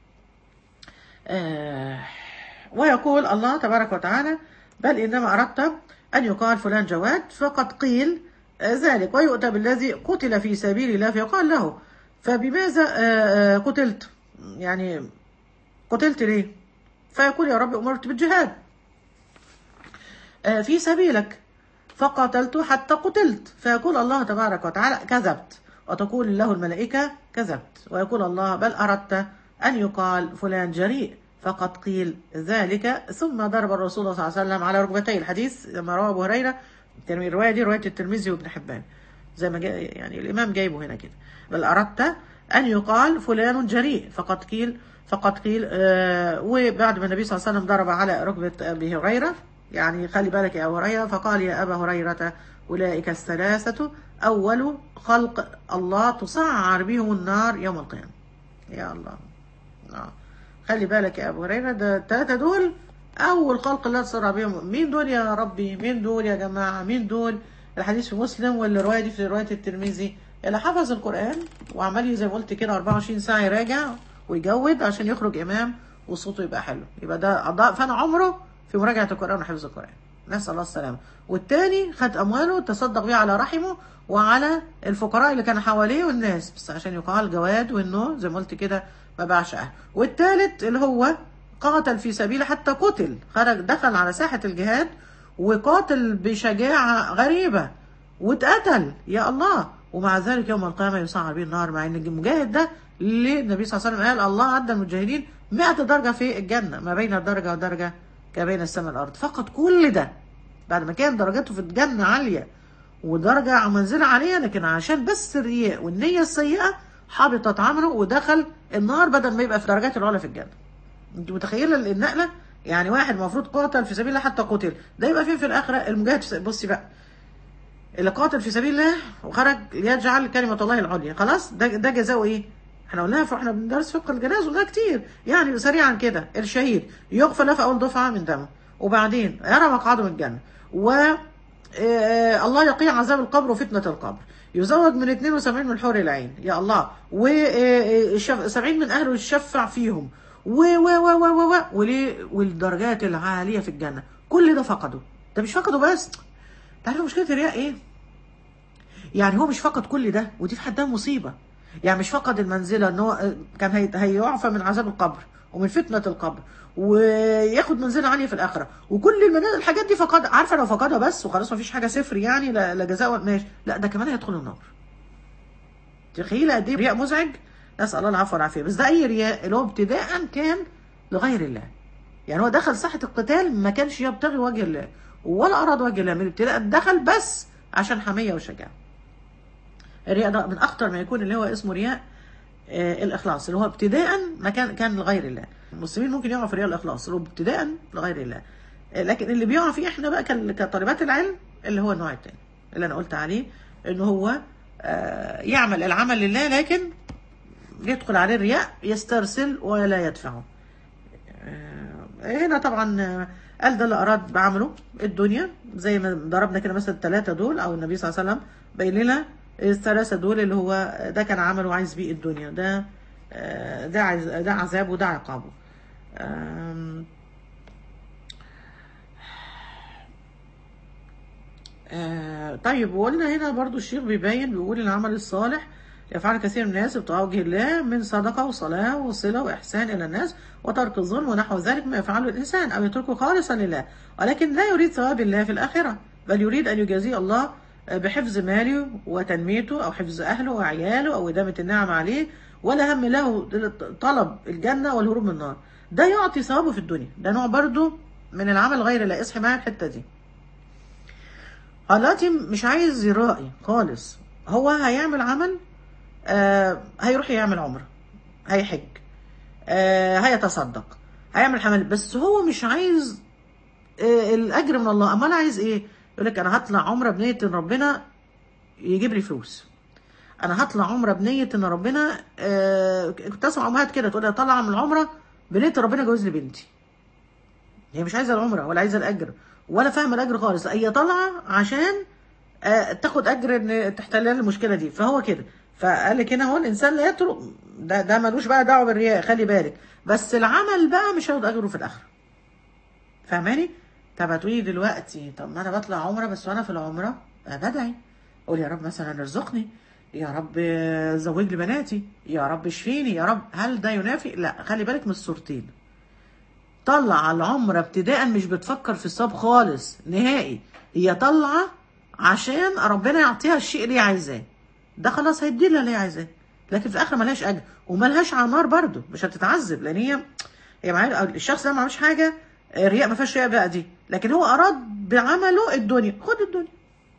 آه، ويقول الله تبارك وتعالى بل إنما أردت أن يقال فلان جواد فقد قيل آه، ذلك ويؤتى بالذي قتل في سبيل الله فيقال له فبماذا آه، آه، قتلت يعني قتلت ليه فيقول يا رب أمرت بالجهاد آه، في سبيلك فقتلت حتى قتلت فيقول الله تبارك وتعالى كذبت وتقول له الملائكة كذبت ويقول الله بل أردت أن يقال فلان جريء فقد قيل ذلك ثم ضرب الرسول صلى الله عليه وسلم على ركبتيه الحديث لما رواه أبو هريرة الترمذي- الرواية دي رواية الترمذي وابن حبان زي ما جاء يعني الإمام جايبه هنا كده بل أردت أن يقال فلان جريء فقد قيل فقد قيل آه وبعد ما النبي صلى الله عليه وسلم ضرب على ركبة أبي هريرة يعني خلي بالك يا أبو هريرة فقال يا أبا هريرة أولئك الثلاثة أول خلق الله تسعر بهم النار يوم القيامة يا الله آه. خلي بالك يا أبو هريرة ده الثلاثة دول أول خلق الله تسعر بهم مين دول يا ربي مين دول يا جماعة مين دول الحديث في مسلم والرواية دي في رواية الترمذي اللي حفظ القرآن وعمال زي ما قلت كده 24 ساعة يراجع ويجود عشان يخرج إمام وصوته يبقى حلو يبقى ده أضاء فأنا عمره في مراجعة القرآن وحفظ القرآن نسأل الله السلامة والتاني خد أمواله تصدق بيها على رحمه وعلى الفقراء اللي كانوا حواليه والناس بس عشان يقال جواد وإنه زي ما قلت كده ما باعش أهله والتالت اللي هو قاتل في سبيله حتى قتل خرج دخل على ساحة الجهاد وقاتل بشجاعة غريبة واتقتل يا الله ومع ذلك يوم القيامة يسعر به النار مع ان المجاهد ده اللي النبي صلى الله عليه وسلم قال الله عدى المجاهدين 100 درجة في الجنة ما بين الدرجة والدرجة كبين السماء والأرض فقط كل ده بعد ما كان درجته في الجنة عالية ودرجة منزلة عالية لكن عشان بس الرياء والنية السيئة حبطت عمله ودخل النار بدل ما يبقى في درجات العلى في الجنة انت متخيله النقله يعني واحد المفروض قاتل في سبيل الله حتى قتل ده يبقى فين في الاخره المجاهد في- بصي بقى اللي قاتل في سبيل الله وخرج ليجعل كلمة الله العليا خلاص ده ده جزاؤه ايه؟ احنا قلناها فاحنا بندرس فقه الجناز وده كتير يعني سريعا كده الشهيد يغفر له في اول دفعه من دمه وبعدين يرى مقعده من الجنه و آه، الله يقيه عذاب القبر وفتنه القبر يزوج من 72 من حور العين يا الله و70 من اهله يشفع فيهم و و و و و و وليه والدرجات العاليه في الجنه كل ده فقده ده مش فقده بس تعرف مشكله الرياء ايه؟ يعني هو مش فقد كل ده ودي في حد ذاتها مصيبه يعني مش فقد المنزله ان هو كان هي- هيعفى من عذاب القبر ومن فتنه القبر وياخد منزله عاليه في الاخره وكل المنازل الحاجات دي فقد عارفه لو فقدها بس وخلاص ما فيش حاجه صفر يعني لا لا جزاء ولا ماشي لا ده كمان هيدخل النار تخيل قد ايه رياء مزعج نسال الله العفو والعافيه بس ده اي رياء اللي هو ابتداء كان لغير الله يعني هو دخل ساحه القتال ما كانش يبتغي وجه الله ولا اراد وجه الله من ابتداء دخل بس عشان حميه وشجاعه الرياء ده من اخطر ما يكون اللي هو اسمه رياء آه الاخلاص اللي هو ابتداء ما كان كان لغير الله المسلمين ممكن يقعوا في رياء الاخلاص اللي هو ابتداء لغير الله آه لكن اللي بيقع فيه احنا بقى كال- كطالبات العلم اللي هو النوع الثاني اللي انا قلت عليه ان هو آه يعمل العمل لله لكن يدخل عليه الرياء يسترسل ولا يدفعه آه، هنا طبعا آه، قال ده اللي اراد بعمله الدنيا زي ما ضربنا كده مثلا الثلاثه دول او النبي صلى الله عليه وسلم بين لنا الثلاثه دول اللي هو ده كان عمله وعايز بيه الدنيا ده آه، ده عز- ده عذابه وده عقابه آم، آه، طيب وقلنا هنا برضو الشيخ بيبين بيقول العمل الصالح يفعل كثير من الناس ابتغاء وجه الله من صدقة وصلاة وصلة وإحسان إلى الناس وترك الظلم ونحو ذلك ما يفعله الإنسان أو يتركه خالصا لله ولكن لا يريد ثواب الله في الآخرة بل يريد أن يجازي الله بحفظ ماله وتنميته أو حفظ أهله وعياله أو إدامة النعم عليه ولا هم له طلب الجنة والهروب من النار ده يعطي ثوابه في الدنيا ده نوع برضو من العمل غير لا اصحي معايا الحتة دي دلوقتي مش عايز يرائي خالص هو هيعمل عمل آه هيروح يعمل عمرة هيحج آه هيتصدق هيعمل حمل بس هو مش عايز آه الأجر من الله أمال عايز إيه يقول لك أنا هطلع عمرة بنية إن ربنا يجيب لي فلوس أنا هطلع عمرة بنية إن ربنا آه كنت أسمع أمهات كده تقول لي طالعة من العمرة بنية ربنا جوز لي بنتي هي مش عايزة العمرة ولا عايزة الأجر ولا فاهمة الأجر خالص هي طالعة عشان آه تاخد أجر إن تحتل لها المشكلة دي فهو كده فقال لك هنا هو الانسان لا يترك ده ده ملوش بقى دعوه بالرياء خلي بالك بس العمل بقى مش هياخد اجره في الاخره فاهماني طب هتقولي دلوقتي طب ما انا بطلع عمره بس وانا في العمره آه بدعي اقول يا رب مثلا ارزقني يا رب زوج لي بناتي يا رب اشفيني يا رب هل ده ينافي لا خلي بالك من الصورتين طلع على العمره ابتداء مش بتفكر في الصاب خالص نهائي هي طالعه عشان ربنا يعطيها الشيء اللي هي عايزاه ده خلاص هيدي لها اللي هي عايزاه لكن في الاخر ملهاش اجر وملهاش على نار برضه مش هتتعذب لان هي هي معايا الشخص ده ما عملش حاجه الرياء ما فيهاش رياء بقى دي لكن هو اراد بعمله الدنيا خد الدنيا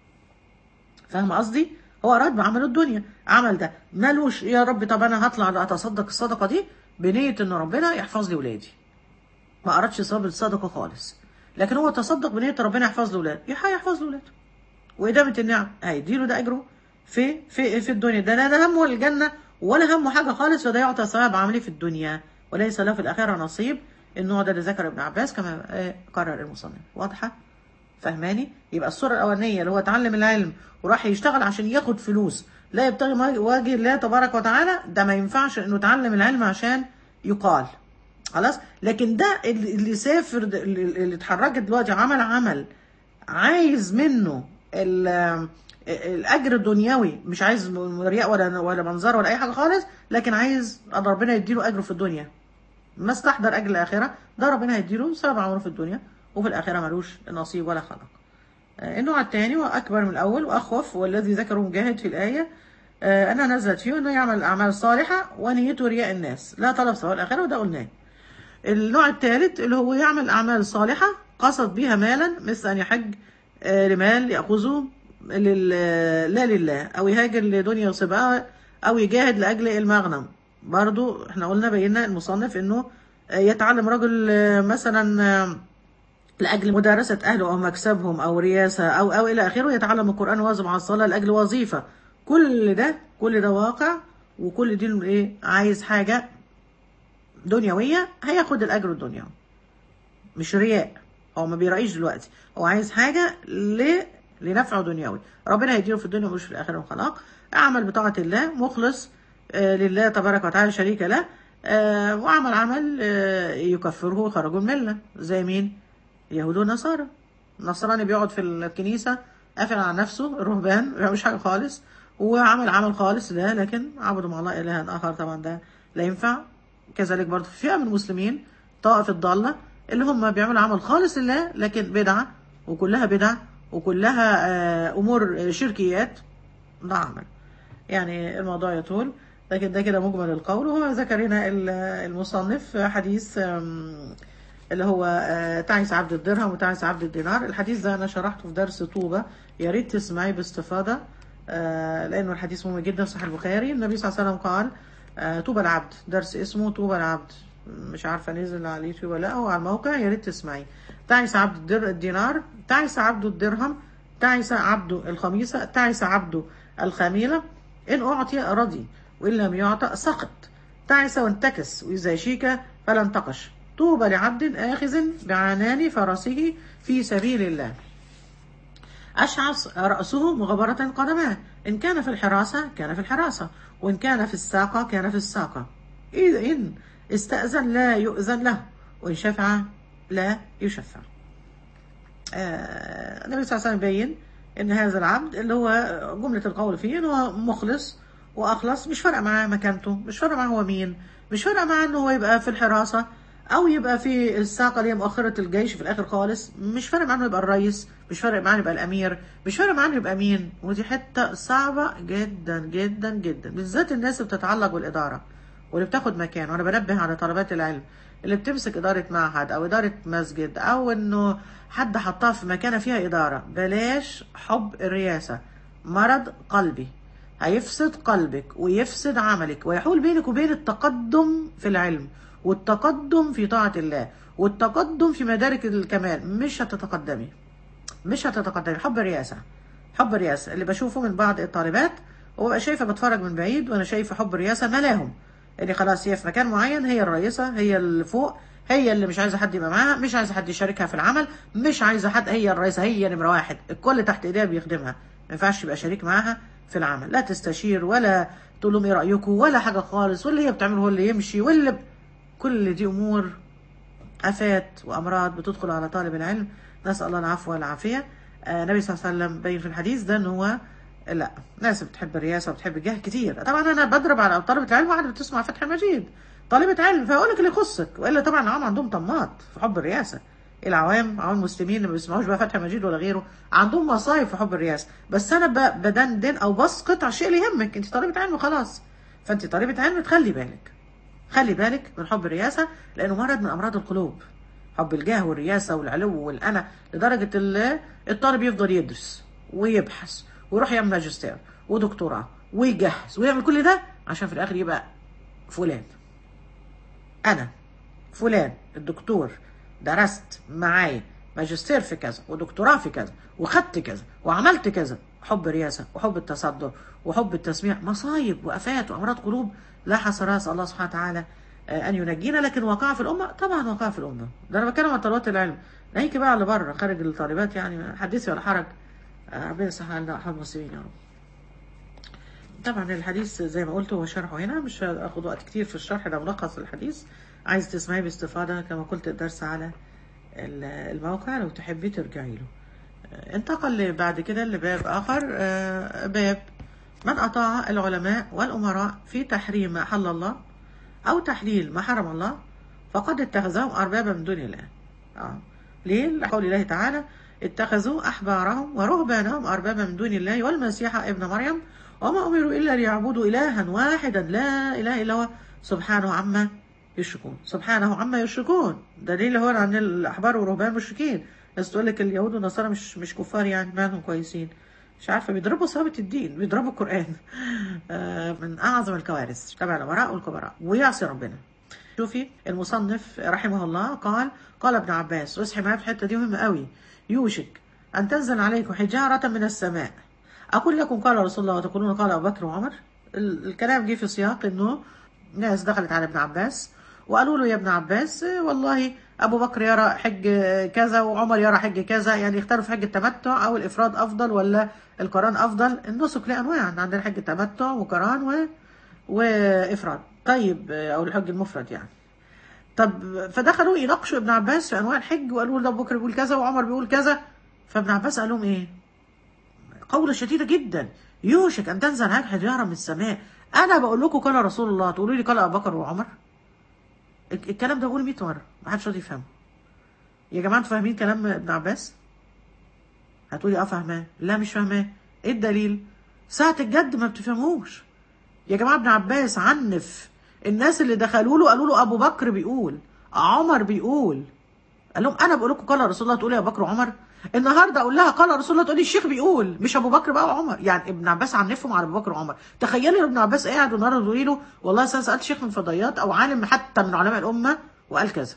فاهم قصدي هو اراد بعمله الدنيا عمل ده مالوش يا رب طب انا هطلع اتصدق الصدقه دي بنيه ان ربنا يحفظ لي ولادي ما ارادش ثواب الصدقه خالص لكن هو تصدق بنيه ربنا يحفظ له ولاده هيحفظ له ولاده وادامه النعم هيديله ده اجره في في في الدنيا ده لا همه الجنه ولا همه حاجه خالص فده يعطى ثواب عملي في الدنيا وليس له في الاخره نصيب النوع ده اللي ذكر ابن عباس كما قرر المصنف واضحه فهماني يبقى الصوره الاولانيه اللي هو اتعلم العلم وراح يشتغل عشان ياخد فلوس لا يبتغي وجه الله تبارك وتعالى ده ما ينفعش انه يتعلم العلم عشان يقال خلاص لكن ده اللي سافر اللي اتحركت دلوقتي عمل عمل عايز منه الاجر الدنيوي مش عايز رياء ولا ولا منظر ولا اي حاجه خالص لكن عايز ان ربنا يديله اجره في الدنيا ما استحضر اجر الاخره ده ربنا هيديله ثواب عمره في الدنيا وفي الاخره ملوش نصيب ولا خلق النوع الثاني واكبر من الاول واخوف والذي ذكره مجاهد في الايه انا نزلت فيه انه يعمل الاعمال الصالحه ونيته رياء الناس لا طلب ثواب الاخره وده قلناه النوع الثالث اللي هو يعمل اعمال صالحه قصد بها مالا مثل ان يحج لمال ياخذه لا لله او يهاجر لدنيا يصيبها او يجاهد لاجل المغنم برضو احنا قلنا بينا المصنف انه يتعلم رجل مثلا لأجل مدارسة أهله أو مكسبهم أو رياسة أو أو إلى آخره يتعلم القرآن ويواظب على الصلاة لأجل وظيفة كل ده كل ده واقع وكل دي إيه عايز حاجة دنيوية هياخد الأجر الدنيوي مش رياء هو ما بيرأيش دلوقتي هو عايز حاجة ل... لنفعه دنيوي ربنا هيديله في الدنيا مش في الآخرة وخلاق أعمل بطاعة الله مخلص آه لله تبارك وتعالى شريك له آه وعمل عمل آه يكفره ويخرجه من الملة زي مين؟ يهود ونصارى النصراني بيقعد في الكنيسة قافل على نفسه الرهبان ما بيعملش حاجة خالص وعمل عمل خالص ده لكن عبدوا مع الله إلها آخر طبعا ده لا ينفع كذلك برضه في فئة من المسلمين طائف الضالة اللي هم بيعملوا عمل خالص لله لكن بدعة وكلها بدعة وكلها آه أمور شركيات ده عمل يعني الموضوع يطول لكن ده كده مجمل القول وهو ذكر هنا المصنف حديث اللي هو تعس عبد الدرهم وتعس عبد الدينار الحديث ده أنا شرحته في درس طوبة يا ريت تسمعيه باستفاضة لأنه الحديث مهم جدا صحيح البخاري النبي صلى الله عليه وسلم قال طوبى العبد درس اسمه طوبى العبد مش عارفة نزل على اليوتيوب ولا لا هو على الموقع يا ريت تسمعيه تعس عبد الدينار تعس عبد الدرهم تعس عبد الخميسة تعس عبد الخميلة إن أعطي رضي وإن لم يعطى سقط تعس وانتكس وإذا شيك فلا انتقش طوبى لعبد آخذ بعنان فرسه في سبيل الله أشعث رأسه مغبرة قدماه إن كان في الحراسة كان في الحراسة وإن كان في الساقة كان في الساقة إذا إن استأذن لا يؤذن له وإن شفع لا يشفع آه النبي صلى الله عليه وسلم بين ان هذا العبد اللي هو جملة القول فيه ان هو مخلص واخلص مش فارقه معاه مكانته مش فارقه معاه هو مين مش فارقه معاه ان هو يبقى في الحراسة او يبقى في الساقة اللي هي مؤخرة الجيش في الاخر خالص مش فارق معاه انه يبقى الرئيس مش فارق معاه يبقى الامير مش فارق معاه يبقى مين ودي حتة صعبة جدا جدا جدا بالذات الناس اللي بتتعلق بالادارة واللي بتاخد مكان وانا بنبه على طلبات العلم اللي بتمسك إدارة معهد أو إدارة مسجد أو إنه حد حطها في مكانة فيها إدارة بلاش حب الرياسة مرض قلبي هيفسد قلبك ويفسد عملك ويحول بينك وبين التقدم في العلم والتقدم في طاعة الله والتقدم في مدارك الكمال مش هتتقدمي مش هتتقدمي حب الرياسة حب الرياسة اللي بشوفه من بعض الطالبات وببقى شايفة بتفرج من بعيد وأنا شايفة حب الرياسة ملاهم اللي خلاص هي في مكان معين هي الرئيسة هي اللي فوق هي اللي مش عايزة حد يبقى معاها مش عايزة حد يشاركها في العمل مش عايزة حد هي الرئيسة هي نمرة واحد الكل تحت ايديها بيخدمها ما ينفعش يبقى شريك معاها في العمل لا تستشير ولا تقول لهم ايه رأيكم ولا حاجة خالص واللي هي بتعمله هو اللي يمشي واللي ب... كل دي أمور آفات وأمراض بتدخل على طالب العلم نسأل الله العفو والعافية آه النبي صلى الله عليه وسلم بين في الحديث ده ان هو لا ناس بتحب الرياسة وبتحب الجاه كتير طبعا أنا بضرب على طالبة العلم واحدة بتسمع فتح المجيد طالبة علم فيقول لك اللي يخصك وإلا طبعا العوام عندهم طماط في حب الرياسة العوام عوام المسلمين اللي ما بيسمعوش بقى فتح المجيد ولا غيره عندهم مصايب في حب الرياسة بس أنا بدندن أو بسقط على الشيء اللي يهمك أنت طالبة علم وخلاص فأنت طالبة علم تخلي بالك خلي بالك من حب الرياسة لأنه مرض من أمراض القلوب حب الجاه والرياسة والعلو والأنا لدرجة الطالب يفضل يدرس ويبحث ويروح يعمل ماجستير ودكتوراه ويجهز ويعمل كل ده عشان في الاخر يبقى فلان انا فلان الدكتور درست معايا ماجستير في كذا ودكتوراه في كذا وخدت كذا وعملت كذا حب الرياسة وحب التصدر وحب التسميع مصايب وافات وامراض قلوب لا حسرات الله سبحانه وتعالى ان ينجينا لكن وقع في الامه طبعا وقع في الامه ده انا بتكلم عن طلبات العلم ناهيك بقى على بره خارج الطالبات يعني حدثي ولا حرج ربنا يصح لنا احد المسلمين يا رب طبعا الحديث زي ما قلت هو شرحه هنا مش هاخد وقت كتير في الشرح ده ملخص الحديث عايز تسمعيه باستفاضة كما قلت الدرس على الموقع لو تحبي ترجعي له انتقل بعد كده لباب آخر باب من أطاع العلماء والأمراء في تحريم ما حل الله أو تحليل ما حرم الله فقد اتخذهم أربابا من دون الله آه. ليه؟ لقول الله تعالى اتخذوا أحبارهم ورهبانهم أربابا من دون الله والمسيح ابن مريم وما أمروا إلا ليعبدوا إلها واحدا لا إله إلا هو سبحانه عما يشركون سبحانه عما يشركون دليل هو عن الأحبار والرهبان مشركين ناس تقول لك اليهود والنصارى مش مش كفار يعني مالهم كويسين مش عارفة بيضربوا ثابت الدين بيضربوا القرآن من أعظم الكوارث تبع الأمراء والكبراء ويعصي ربنا شوفي المصنف رحمه الله قال قال ابن عباس واصحي معايا في الحته دي مهمه قوي يوشك ان تنزل عليكم حجاره من السماء اقول لكم قال رسول الله وتقولون قال ابو بكر وعمر ال- الكلام جه في سياق انه ناس دخلت على ابن عباس وقالوا له يا ابن عباس والله ابو بكر يرى حج كذا وعمر يرى حج كذا يعني يختاروا في حج التمتع او الافراد افضل ولا القران افضل النسك له انواع عندنا حج التمتع وقران و... وافراد طيب او الحج المفرد يعني طب فدخلوا يناقشوا ابن عباس في انواع الحج وقالوا له ابو بكر بيقول كذا وعمر بيقول كذا فابن عباس قال لهم ايه قولة شديدة جدا يوشك أن تنزل عليك حجارة من السماء أنا بقول لكم قال رسول الله تقولوا لي قال أبو بكر وعمر الك- الكلام ده بقوله 100 مرة ما حدش راضي يفهمه يا جماعة انتوا فاهمين كلام ابن عباس؟ هتقولي اه فاهماه لا مش فاهماه ايه الدليل؟ ساعة الجد ما بتفهموش يا جماعة ابن عباس عنف الناس اللي دخلوا له قالوا له أبو بكر بيقول عمر بيقول قال لهم انا بقول لكم قال رسول الله تقولي يا بكر وعمر النهارده اقول لها قال رسول الله تقولي الشيخ بيقول مش ابو بكر بقى وعمر يعني ابن عباس عنفهم على ابو بكر وعمر تخيلي ابن عباس قاعد النهارده تقولي له والله أصل انا سالت شيخ من فضيات او عالم حتى من علماء الامه وقال كذا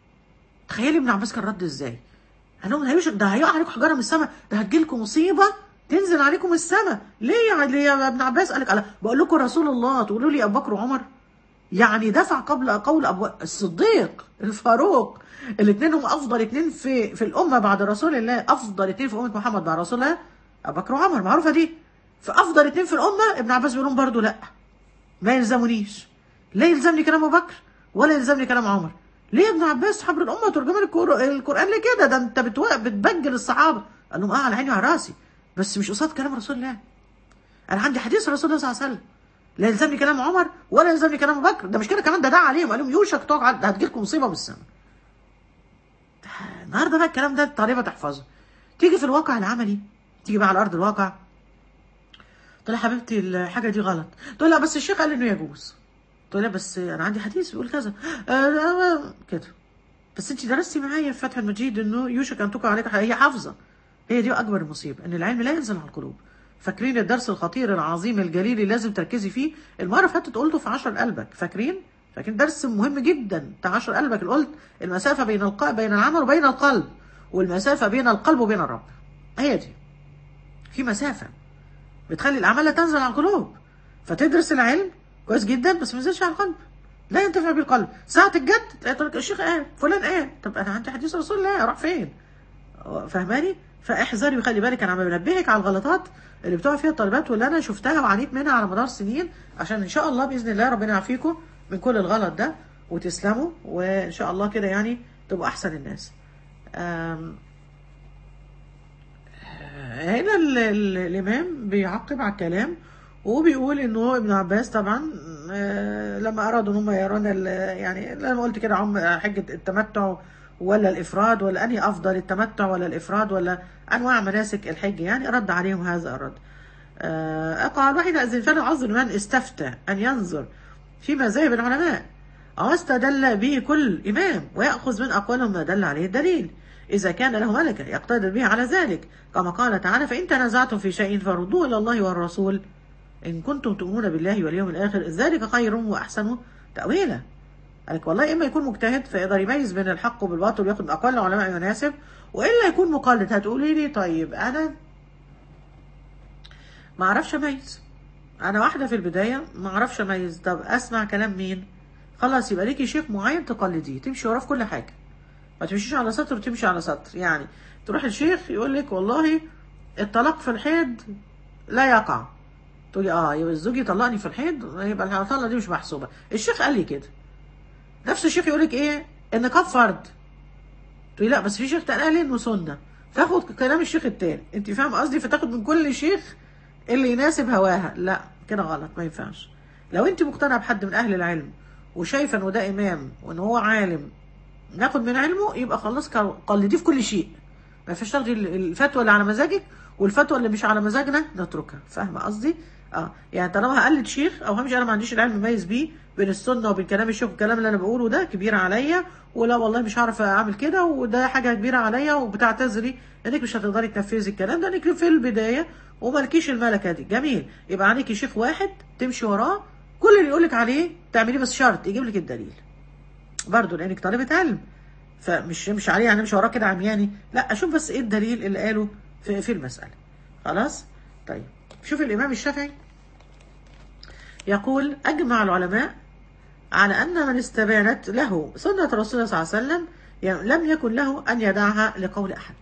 تخيلي ابن عباس كان رد ازاي قال لهم هيوشك ده هيقع عليكم حجاره من السماء ده هتجيلكم مصيبه تنزل عليكم السماء ليه يا ليه يا ابن عباس قال لك ألا بقول لكم رسول الله تقولوا لي ابو بكر وعمر يعني دفع قبل قول ابو الصديق الفاروق الاثنين هم افضل اثنين في في الامه بعد رسول الله افضل اثنين في امه محمد بعد رسول الله ابو بكر وعمر معروفه دي فافضل اثنين في الامه ابن عباس بيقول لهم برضه لا ما يلزمنيش لا يلزمني كلام ابو بكر ولا يلزمني كلام عمر ليه يا ابن عباس حبر الامه ترجمان الكور- القران ليه كده ده انت بتو- بتبجل الصحابه قال لهم اه على عيني وعلى راسي بس مش قصاد كلام رسول الله انا عندي حديث رسول الله صلى الله عليه وسلم لا يلزمني كلام عمر ولا يلزمني كلام ابو بكر ده مش كده كمان ده دعا عليهم قال لهم يوشك تقع ده هتجيلكم مصيبه من السماء النهارده بقى الكلام ده الطالبه تحفظه تيجي في الواقع العملي تيجي بقى على ارض الواقع تقول لها حبيبتي الحاجه دي غلط تقول لا بس الشيخ قال انه يجوز تقول لها بس انا عندي حديث بيقول كذا آه، آه، كده بس انت درستي معايا في فتح المجيد انه يوشك ان تقع عليك هي حافظه هي دي اكبر المصيبه ان العلم لا ينزل على القلوب فاكرين الدرس الخطير العظيم الجليل اللي لازم تركزي فيه المره اللي فاتت قلته في عشر قلبك فاكرين فاكرين درس مهم جدا بتاع عشر قلبك اللي قلت المسافه بين القلب بين العمل وبين القلب والمسافه بين القلب وبين الرب هي دي في مسافه بتخلي الاعمال لا تنزل على القلوب فتدرس العلم كويس جدا بس ما ينزلش على القلب لا ينتفع بالقلب ساعة الجد تلاقي تقول لك الشيخ قال فلان قال طب انا عندي حديث رسول الله اروح فين؟ فاهماني؟ فاحذري وخلي بالك انا بنبهك على الغلطات اللي بتقع فيها الطالبات واللي انا شفتها وعانيت منها على مدار سنين عشان ان شاء الله باذن الله ربنا يعافيكم من كل الغلط ده وتسلموا وان شاء الله كده يعني تبقوا احسن الناس. أم هنا ال- ال- الإمام بيعقب على الكلام وبيقول إنه ابن عباس طبعا آه، لما أرادوا إن هم يرون ال- يعني لما قلت كده عم حجة التمتع ولا الإفراد ولا أنهي أفضل التمتع ولا الإفراد ولا أنواع مناسك الحج يعني رد عليهم هذا الرد آه، قال وحينئذ فلا عذر من استفتى أن ينظر في مذاهب العلماء أو استدل به كل إمام ويأخذ من أقوالهم ما دل عليه الدليل إذا كان له ملكة يقتدر به على ذلك كما قال تعالى فإن تنازعتم في شيء فردوه إلى الله والرسول إن كنتم تؤمنون بالله واليوم الآخر ذلك خير وأحسن تأويلا قالك والله إما يكون مجتهد فيقدر يميز بين الحق وبالباطل وياخد من أقوال العلماء يناسب وإلا يكون مقلد هتقولي لي طيب أنا ما أعرفش أميز أنا واحدة في البداية ما أعرفش أميز طب أسمع كلام مين خلاص يبقى ليكي شيخ معين تقلديه تمشي وراه في كل حاجة ما تمشيش على سطر وتمشي على سطر يعني تروح الشيخ يقول لك والله الطلاق في الحيض لا يقع تقولي اه يبقى الزوج يطلقني في الحيض يبقى الطلاق دي مش محسوبه الشيخ قال لي كده نفس الشيخ يقول لك ايه النقاب فرض تقولي لا بس في شيخ تاني قال لي انه سنه تاخد كلام الشيخ التاني انت فاهم قصدي فتاخد من كل شيخ اللي يناسب هواها لا كده غلط ما ينفعش لو انت مقتنعه بحد من اهل العلم وشايفه انه ده امام وان هو عالم ناخد من علمه يبقى خلاص قلديه في كل شيء ما فيش تاخدي الفتوى اللي على مزاجك والفتوى اللي مش على مزاجنا نتركها فاهمه قصدي اه يعني طالما هقلد شيخ او همشي انا ما عنديش العلم اميز بيه بين السنه وبين كلام الشيخ والكلام اللي انا بقوله ده كبير عليا ولا والله مش هعرف اعمل كده وده حاجه كبيره عليا وبتعتذري انك مش هتقدري تنفذي الكلام ده انك في البدايه ومالكيش الملكه دي جميل يبقى عليكي شيخ واحد تمشي وراه كل اللي يقولك عليه تعمليه بس شرط يجيب لك الدليل برضه لانك طالبه علم فمش مش عليه يعني مش وراه كده عمياني لا اشوف بس ايه الدليل اللي قاله في, في المساله خلاص طيب شوف الامام الشافعي يقول اجمع العلماء على ان من استبانت له سنه رسول الله صلى الله عليه وسلم يعني لم يكن له ان يدعها لقول احد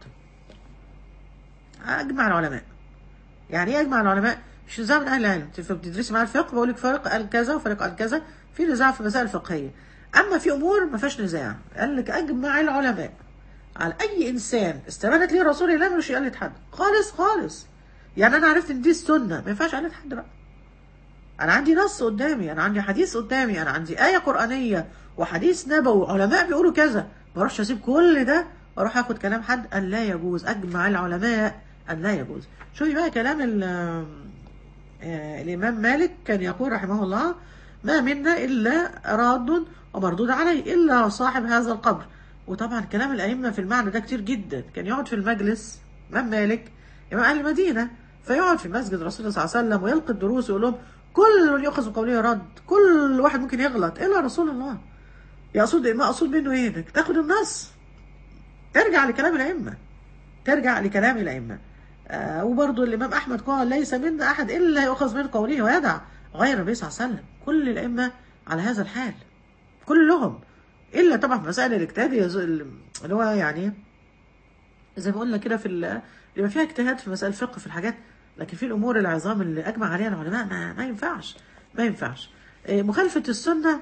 اجمع العلماء يعني ايه اجمع العلماء مش نزاع من اهل العلم انت بتدرسي معاه الفقه بقول لك فريق قال كذا وفريق قال كذا في نزاع في مسائل فقهيه اما في امور ما فيهاش نزاع قال لك اجمع العلماء على اي انسان استبانت ليه رسول الله مش يقلد حد خالص خالص يعني انا عرفت ان دي السنه ما ينفعش اقلد حد بقى انا عندي نص قدامي انا عندي حديث قدامي انا عندي ايه قرانيه وحديث نبوي وعلماء بيقولوا كذا ما اروحش اسيب كل ده واروح اخد كلام حد ان لا يجوز اجمع العلماء ان لا يجوز شوفي بقى كلام الامام مالك كان يقول رحمه الله ما منا الا راد ومردود عليه الا صاحب هذا القبر وطبعا كلام الائمه في المعنى ده كتير جدا كان يقعد في المجلس امام مالك امام اهل المدينه فيقعد في مسجد رسول الله صلى الله عليه وسلم ويلقي الدروس ويقول لهم كل من يؤخذ بقوله رد كل واحد ممكن يغلط الا رسول الله يقصد ما اقصد منه ايه انك تاخد النص ترجع لكلام الائمه ترجع لكلام الائمه آه وبرضه الامام احمد قال ليس منا احد الا يؤخذ من قوله ويدع غير النبي صلى الله عليه وسلم كل الائمه على هذا الحال كلهم الا طبعا في مسائل الاجتهاد اللي هو يعني زي ما قلنا كده في اللي فيها اجتهاد في مسائل الفقه في الحاجات لكن في الامور العظام اللي اجمع عليها العلماء ما, ما ينفعش ما ينفعش مخالفه السنه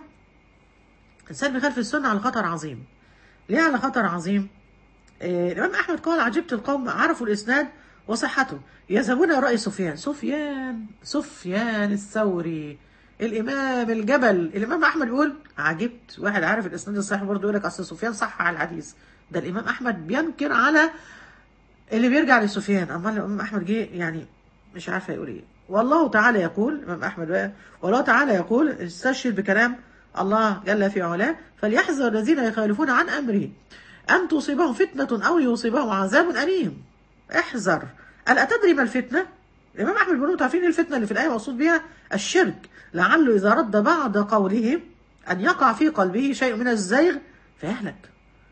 الانسان بيخالف السنه على خطر عظيم ليه على خطر عظيم الامام احمد قال عجبت القوم عرفوا الاسناد وصحته يذهبون راي سفيان سفيان سفيان الثوري الامام الجبل الامام احمد بيقول عجبت واحد عارف الاسناد الصحيح برضه يقول لك اصل سفيان صح على الحديث ده الامام احمد بينكر على اللي بيرجع لسفيان اما الامام احمد جه يعني مش عارفه يقول ايه والله تعالى يقول الامام احمد بقى والله تعالى يقول استشهد بكلام الله جل في علاه فليحذر الذين يخالفون عن امره ان تصيبهم فتنه او يصيبهم عذاب اليم احذر قال اتدري ما الفتنه الامام احمد بيقول عارفين الفتنه اللي في الايه مقصود بيها الشرك لعله اذا رد بعد قوله ان يقع في قلبه شيء من الزيغ فيهلك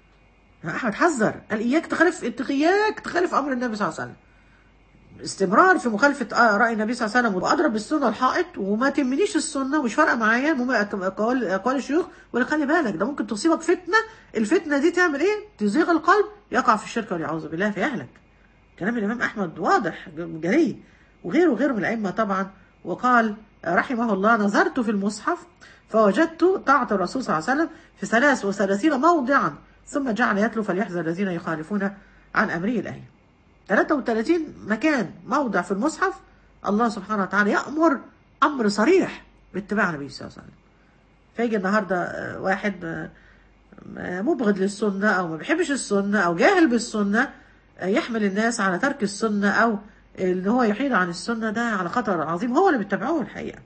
احمد حذر قال اياك تخالف اياك تخالف امر النبي صلى الله عليه وسلم استمرار في مخالفة رأي النبي صلى الله عليه وسلم وأضرب بالسنة الحائط وما تمنيش السنة ومش فارقة معايا المهم أقوال أقوال الشيوخ ولا خلي بالك ده ممكن تصيبك فتنة الفتنة دي تعمل إيه؟ تزيغ القلب يقع في الشرك والعياذ بالله فيهلك كلام الإمام أحمد واضح جري وغيره وغيره من الأئمة طبعا وقال رحمه الله نظرت في المصحف فوجدت طاعة الرسول صلى الله عليه وسلم في ثلاث وثلاثين موضعا ثم جعل يتلو فليحذر الذين يخالفون عن أمره الآية 33 مكان موضع في المصحف الله سبحانه وتعالى يأمر أمر صريح باتباع النبي صلى الله عليه وسلم فيجي النهارده واحد مبغض للسنة أو ما بيحبش السنة أو جاهل بالسنة يحمل الناس على ترك السنة أو إن هو يحيد عن السنة ده على خطر عظيم هو اللي بيتبعوه الحقيقة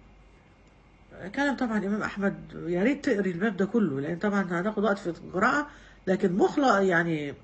كلام طبعا الإمام أحمد يا ريت تقري الباب ده كله لأن طبعا هناخد وقت في القراءة لكن مخلق يعني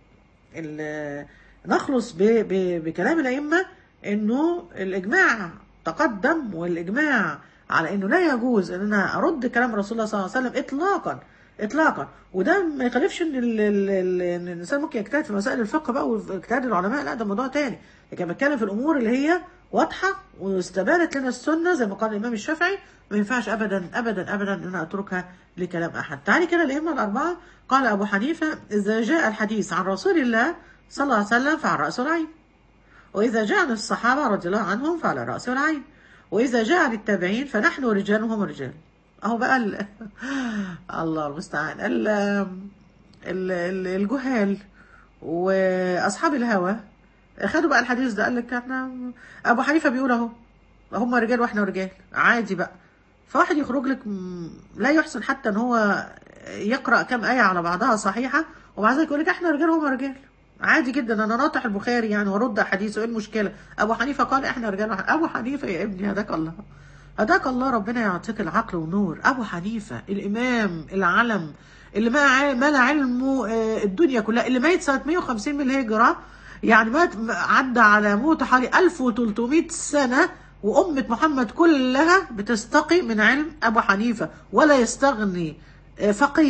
نخلص ب ب بكلام الأئمة إنه الإجماع تقدم والإجماع على إنه لا يجوز إن أنا أرد كلام رسول الله صلى الله عليه وسلم إطلاقا إطلاقا وده ما يخالفش إن, ال ال ال إن الإنسان ممكن يجتهد في مسائل الفقه بقى واجتهاد العلماء لا ده موضوع تاني لكن بتكلم في الأمور اللي هي واضحة واستبانت لنا السنة زي ما قال الإمام الشافعي ما ينفعش أبدا أبدا أبدا إن أنا أتركها لكلام أحد تعالي كده الأئمة الأربعة قال أبو حنيفة إذا جاء الحديث عن رسول الله صلى الله عليه وسلم فعلى رأس العين وإذا جاء عن الصحابة رضي الله عنهم فعلى رأس العين وإذا جاء عن التابعين فنحن رجال وهم رجال أهو بقى ال... الله المستعان ال... ال... الجهال وأصحاب الهوى خدوا بقى الحديث ده قال لك احنا أبو حنيفة بيقول أهو هم رجال وإحنا رجال عادي بقى فواحد يخرج لك لا يحسن حتى ان هو يقرا كم ايه على بعضها صحيحه ومع ذلك يقول لك احنا رجال وهم رجال عادي جدا انا ناطح البخاري يعني وارد حديثه ايه المشكله ابو حنيفه قال احنا رجال واحد. ابو حنيفه يا ابني هداك الله هداك الله ربنا يعطيك العقل والنور ابو حنيفه الامام العلم اللي ما ملا علمه الدنيا كلها اللي ميت سنه 150 من الهجره يعني مات عدى على موته حوالي 1300 سنه وأمة محمد كلها بتستقي من علم أبو حنيفة ولا يستغني فقيه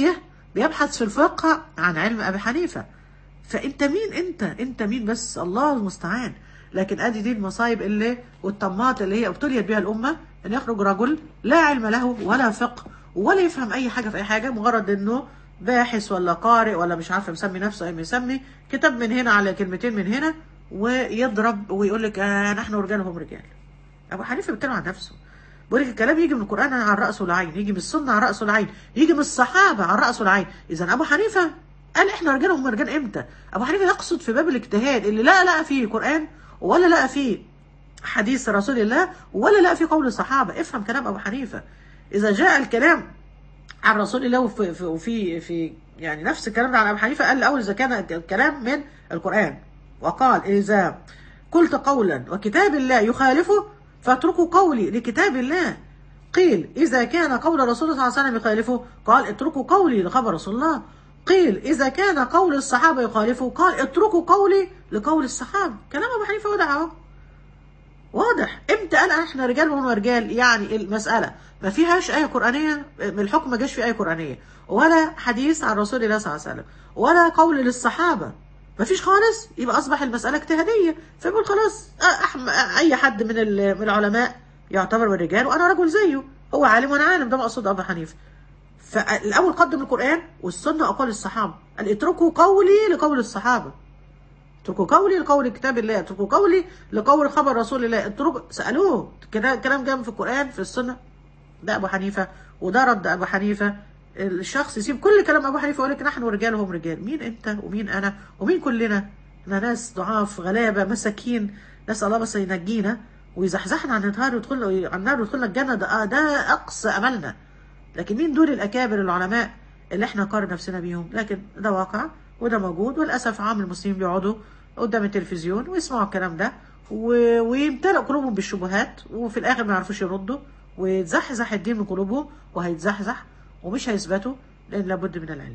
بيبحث في الفقه عن علم ابي حنيفه فانت مين انت انت مين بس الله المستعان لكن ادي دي المصايب اللي والطماط اللي هي ابتليت بها الامه ان يخرج رجل لا علم له ولا فقه ولا يفهم اي حاجه في اي حاجه مجرد انه باحث ولا قارئ ولا مش عارف مسمي نفسه اي مسمي كتاب من هنا على كلمتين من هنا ويضرب ويقول لك آه نحن رجال هم رجال ابو حنيفه بيتكلم عن نفسه بيقول لك الكلام يجي من القران على الراس والعين يجي من السنه على الراس والعين يجي من الصحابه على الراس والعين اذا ابو حنيفه قال احنا رجال هم رجال امتى ابو حنيفه يقصد في باب الاجتهاد اللي لا لقى فيه قران ولا لقى فيه حديث رسول الله ولا لقى فيه قول الصحابه افهم كلام ابو حنيفه اذا جاء الكلام عن رسول الله وفي في, وفي في يعني نفس الكلام ده عن ابو حنيفه قال الاول اذا كان الكلام من القران وقال اذا قلت قولا وكتاب الله يخالفه فاتركوا قولي لكتاب الله قيل إذا كان قول رسول الله صلى الله عليه وسلم يخالفه قال اتركوا قولي لخبر رسول الله قيل إذا كان قول الصحابة يخالفه قال اتركوا قولي لقول الصحابة كلام أبو حنيفة واضح أهو واضح امتى قال احنا رجال وهم رجال يعني المسألة ما فيهاش آية قرآنية من الحكم ما جاش في آية قرآنية ولا حديث عن رسول الله صلى الله عليه وسلم ولا قول للصحابة ما فيش خالص يبقى أصبح المسألة اجتهادية فيقول خلاص أحم... أي حد من من العلماء يعتبر من الرجال وأنا رجل زيه هو عالم وأنا عالم ده مقصود أبو حنيفة فالأول قدم القرآن والسنة أقوال الصحابة قال اتركوا قولي لقول الصحابة اتركوا قولي لقول كتاب الله اتركوا قولي لقول خبر رسول الله اتركوا سألوه كده كلام جاء في القرآن في السنة ده أبو حنيفة وده رد أبو حنيفة الشخص يسيب كل كلام أبو حنيفة ويقول لك نحن رجال وهم رجال مين أنت ومين أنا ومين كلنا احنا ناس ضعاف غلابة مساكين نسأل الله بس ينجينا ويزحزحنا عن النار ويدخلنا عن النار ويدخلنا الجنة ده, ده أقصى أملنا لكن مين دول الأكابر العلماء اللي احنا نقارن نفسنا بيهم لكن ده واقع وده موجود وللأسف عام المسلمين بيقعدوا قدام التلفزيون ويسمعوا الكلام ده و... ويمتلئ قلوبهم بالشبهات وفي الآخر ما يعرفوش يردوا ويتزحزح الدين من قلوبهم وهيتزحزح ومش هيثبتوا لأن لابد من العلم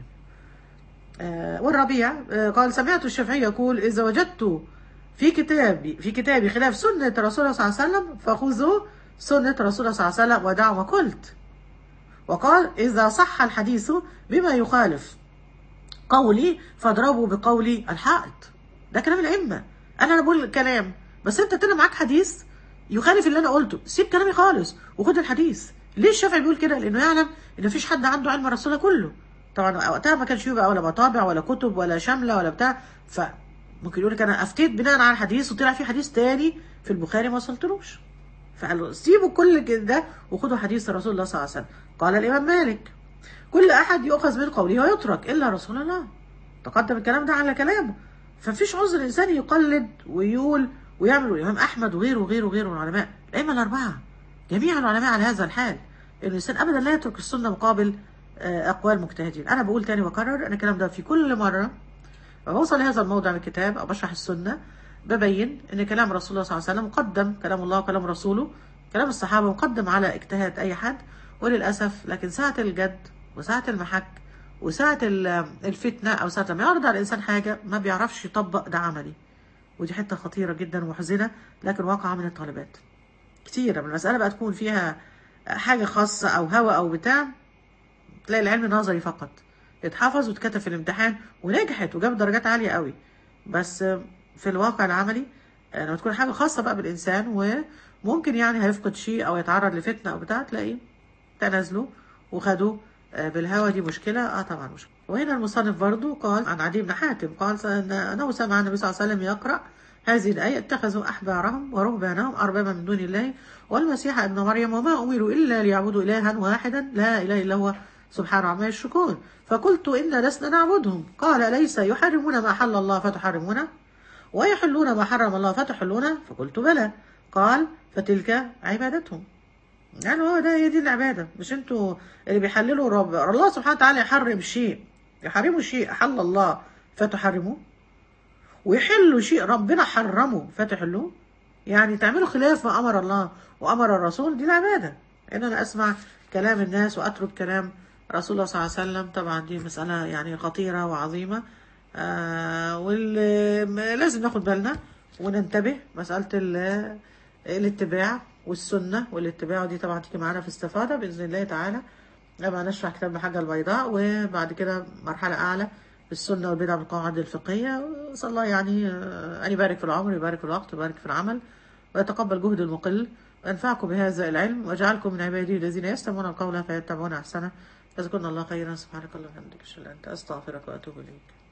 آه والربيع آه قال سمعت الشافعي يقول إذا وجدت في كتابي في كتابي خلاف سنة رسول الله صلى الله عليه وسلم فخذوا سنة رسول الله صلى الله عليه وسلم ودعوا ما قلت وقال إذا صح الحديث بما يخالف قولي فاضربوا بقولي الحائط ده كلام الأئمة أنا أنا بقول كلام بس أنت طلع معاك حديث يخالف اللي أنا قلته سيب كلامي خالص وخد الحديث ليه الشافعي بيقول كده لأنه يعلم إن مفيش حد عنده علم الرسول الله كله طبعا وقتها ما كانش يبقى ولا مطابع ولا كتب ولا شاملة ولا بتاع فممكن يقول لك أنا أفتيت بناء على الحديث وطلع في حديث تاني في البخاري ما وصلتلوش فقالوا سيبوا كل ده وخدوا حديث رسول الله صلى الله عليه وسلم قال الإمام مالك كل أحد يؤخذ من قوله ويترك إلا رسول الله تقدم الكلام ده على كلامه فمفيش عذر الإنسان يقلد ويقول ويعمل الإمام أحمد وغيره وغيره وغيره من العلماء الأئمة الأربعة جميع العلماء على هذا الحال الإنسان أبدا لا يترك السنة مقابل أقوال مجتهدين أنا بقول تاني وأكرر أن الكلام ده في كل مرة بوصل لهذا الموضع من الكتاب أو بشرح السنة ببين ان كلام رسول الله صلى الله عليه وسلم مقدم كلام الله وكلام رسوله كلام الصحابه مقدم على اجتهاد اي حد وللاسف لكن ساعه الجد وساعه المحك وساعه الفتنه او ساعه ما يعرض على الانسان حاجه ما بيعرفش يطبق ده عملي ودي حته خطيره جدا ومحزنه لكن واقعه من الطالبات كتير من المساله بقى تكون فيها حاجه خاصه او هوى او بتاع تلاقي العلم نظري فقط اتحفظ واتكتب في الامتحان ونجحت وجاب درجات عاليه قوي بس في الواقع العملي لما تكون حاجة خاصة بقى بالإنسان وممكن يعني هيفقد شيء أو يتعرض لفتنة أو بتاع تلاقيه تنازلوا وخدوا بالهوى دي مشكلة اه طبعا مشكلة وهنا المصنف برضو قال عن عدي بن حاتم قال أنه سمع النبي صلى الله عليه وسلم يقرأ هذه الآية اتخذوا أحبارهم ورهبانهم أربابا من دون الله والمسيح ابن مريم وما أمروا إلا ليعبدوا إلها واحدا لا إله إلا هو سبحانه عما يشركون فقلت إنا لسنا نعبدهم قال ليس يحرمون ما حل الله فتحرمونه ويحلون ما حرم الله فتحلونه فقلت بلى قال فتلك عبادتهم يعني هو ده هي دي العبادة مش انتوا اللي بيحللوا رب الله سبحانه وتعالى يحرم شيء يحرموا شيء أحل الله فتحرموه ويحلوا شيء ربنا حرمه فتحلوه يعني تعملوا خلاف ما أمر الله وأمر الرسول دي العبادة إن أنا أسمع كلام الناس وأترك كلام رسول الله صلى الله عليه وسلم طبعا دي مسألة يعني خطيرة وعظيمة آه ولازم ناخد بالنا وننتبه مسألة الاتباع والسنة والاتباع دي طبعا تيجي معانا في استفادة بإذن الله تعالى لما نشرح كتاب الحاجة البيضاء وبعد كده مرحلة أعلى بالسنة والبدع بالقواعد الفقهية وصلى الله يعني آه، أن يبارك في العمر يبارك في الوقت يبارك في العمل ويتقبل جهد المقل وينفعكم بهذا العلم واجعلكم من عباده الذين يستمعون القول فيتبعون أحسنه جزاكم الله خيرا سبحانك اللهم وبحمدك أشهد أن لا إله إلا أنت أستغفرك وأتوب إليك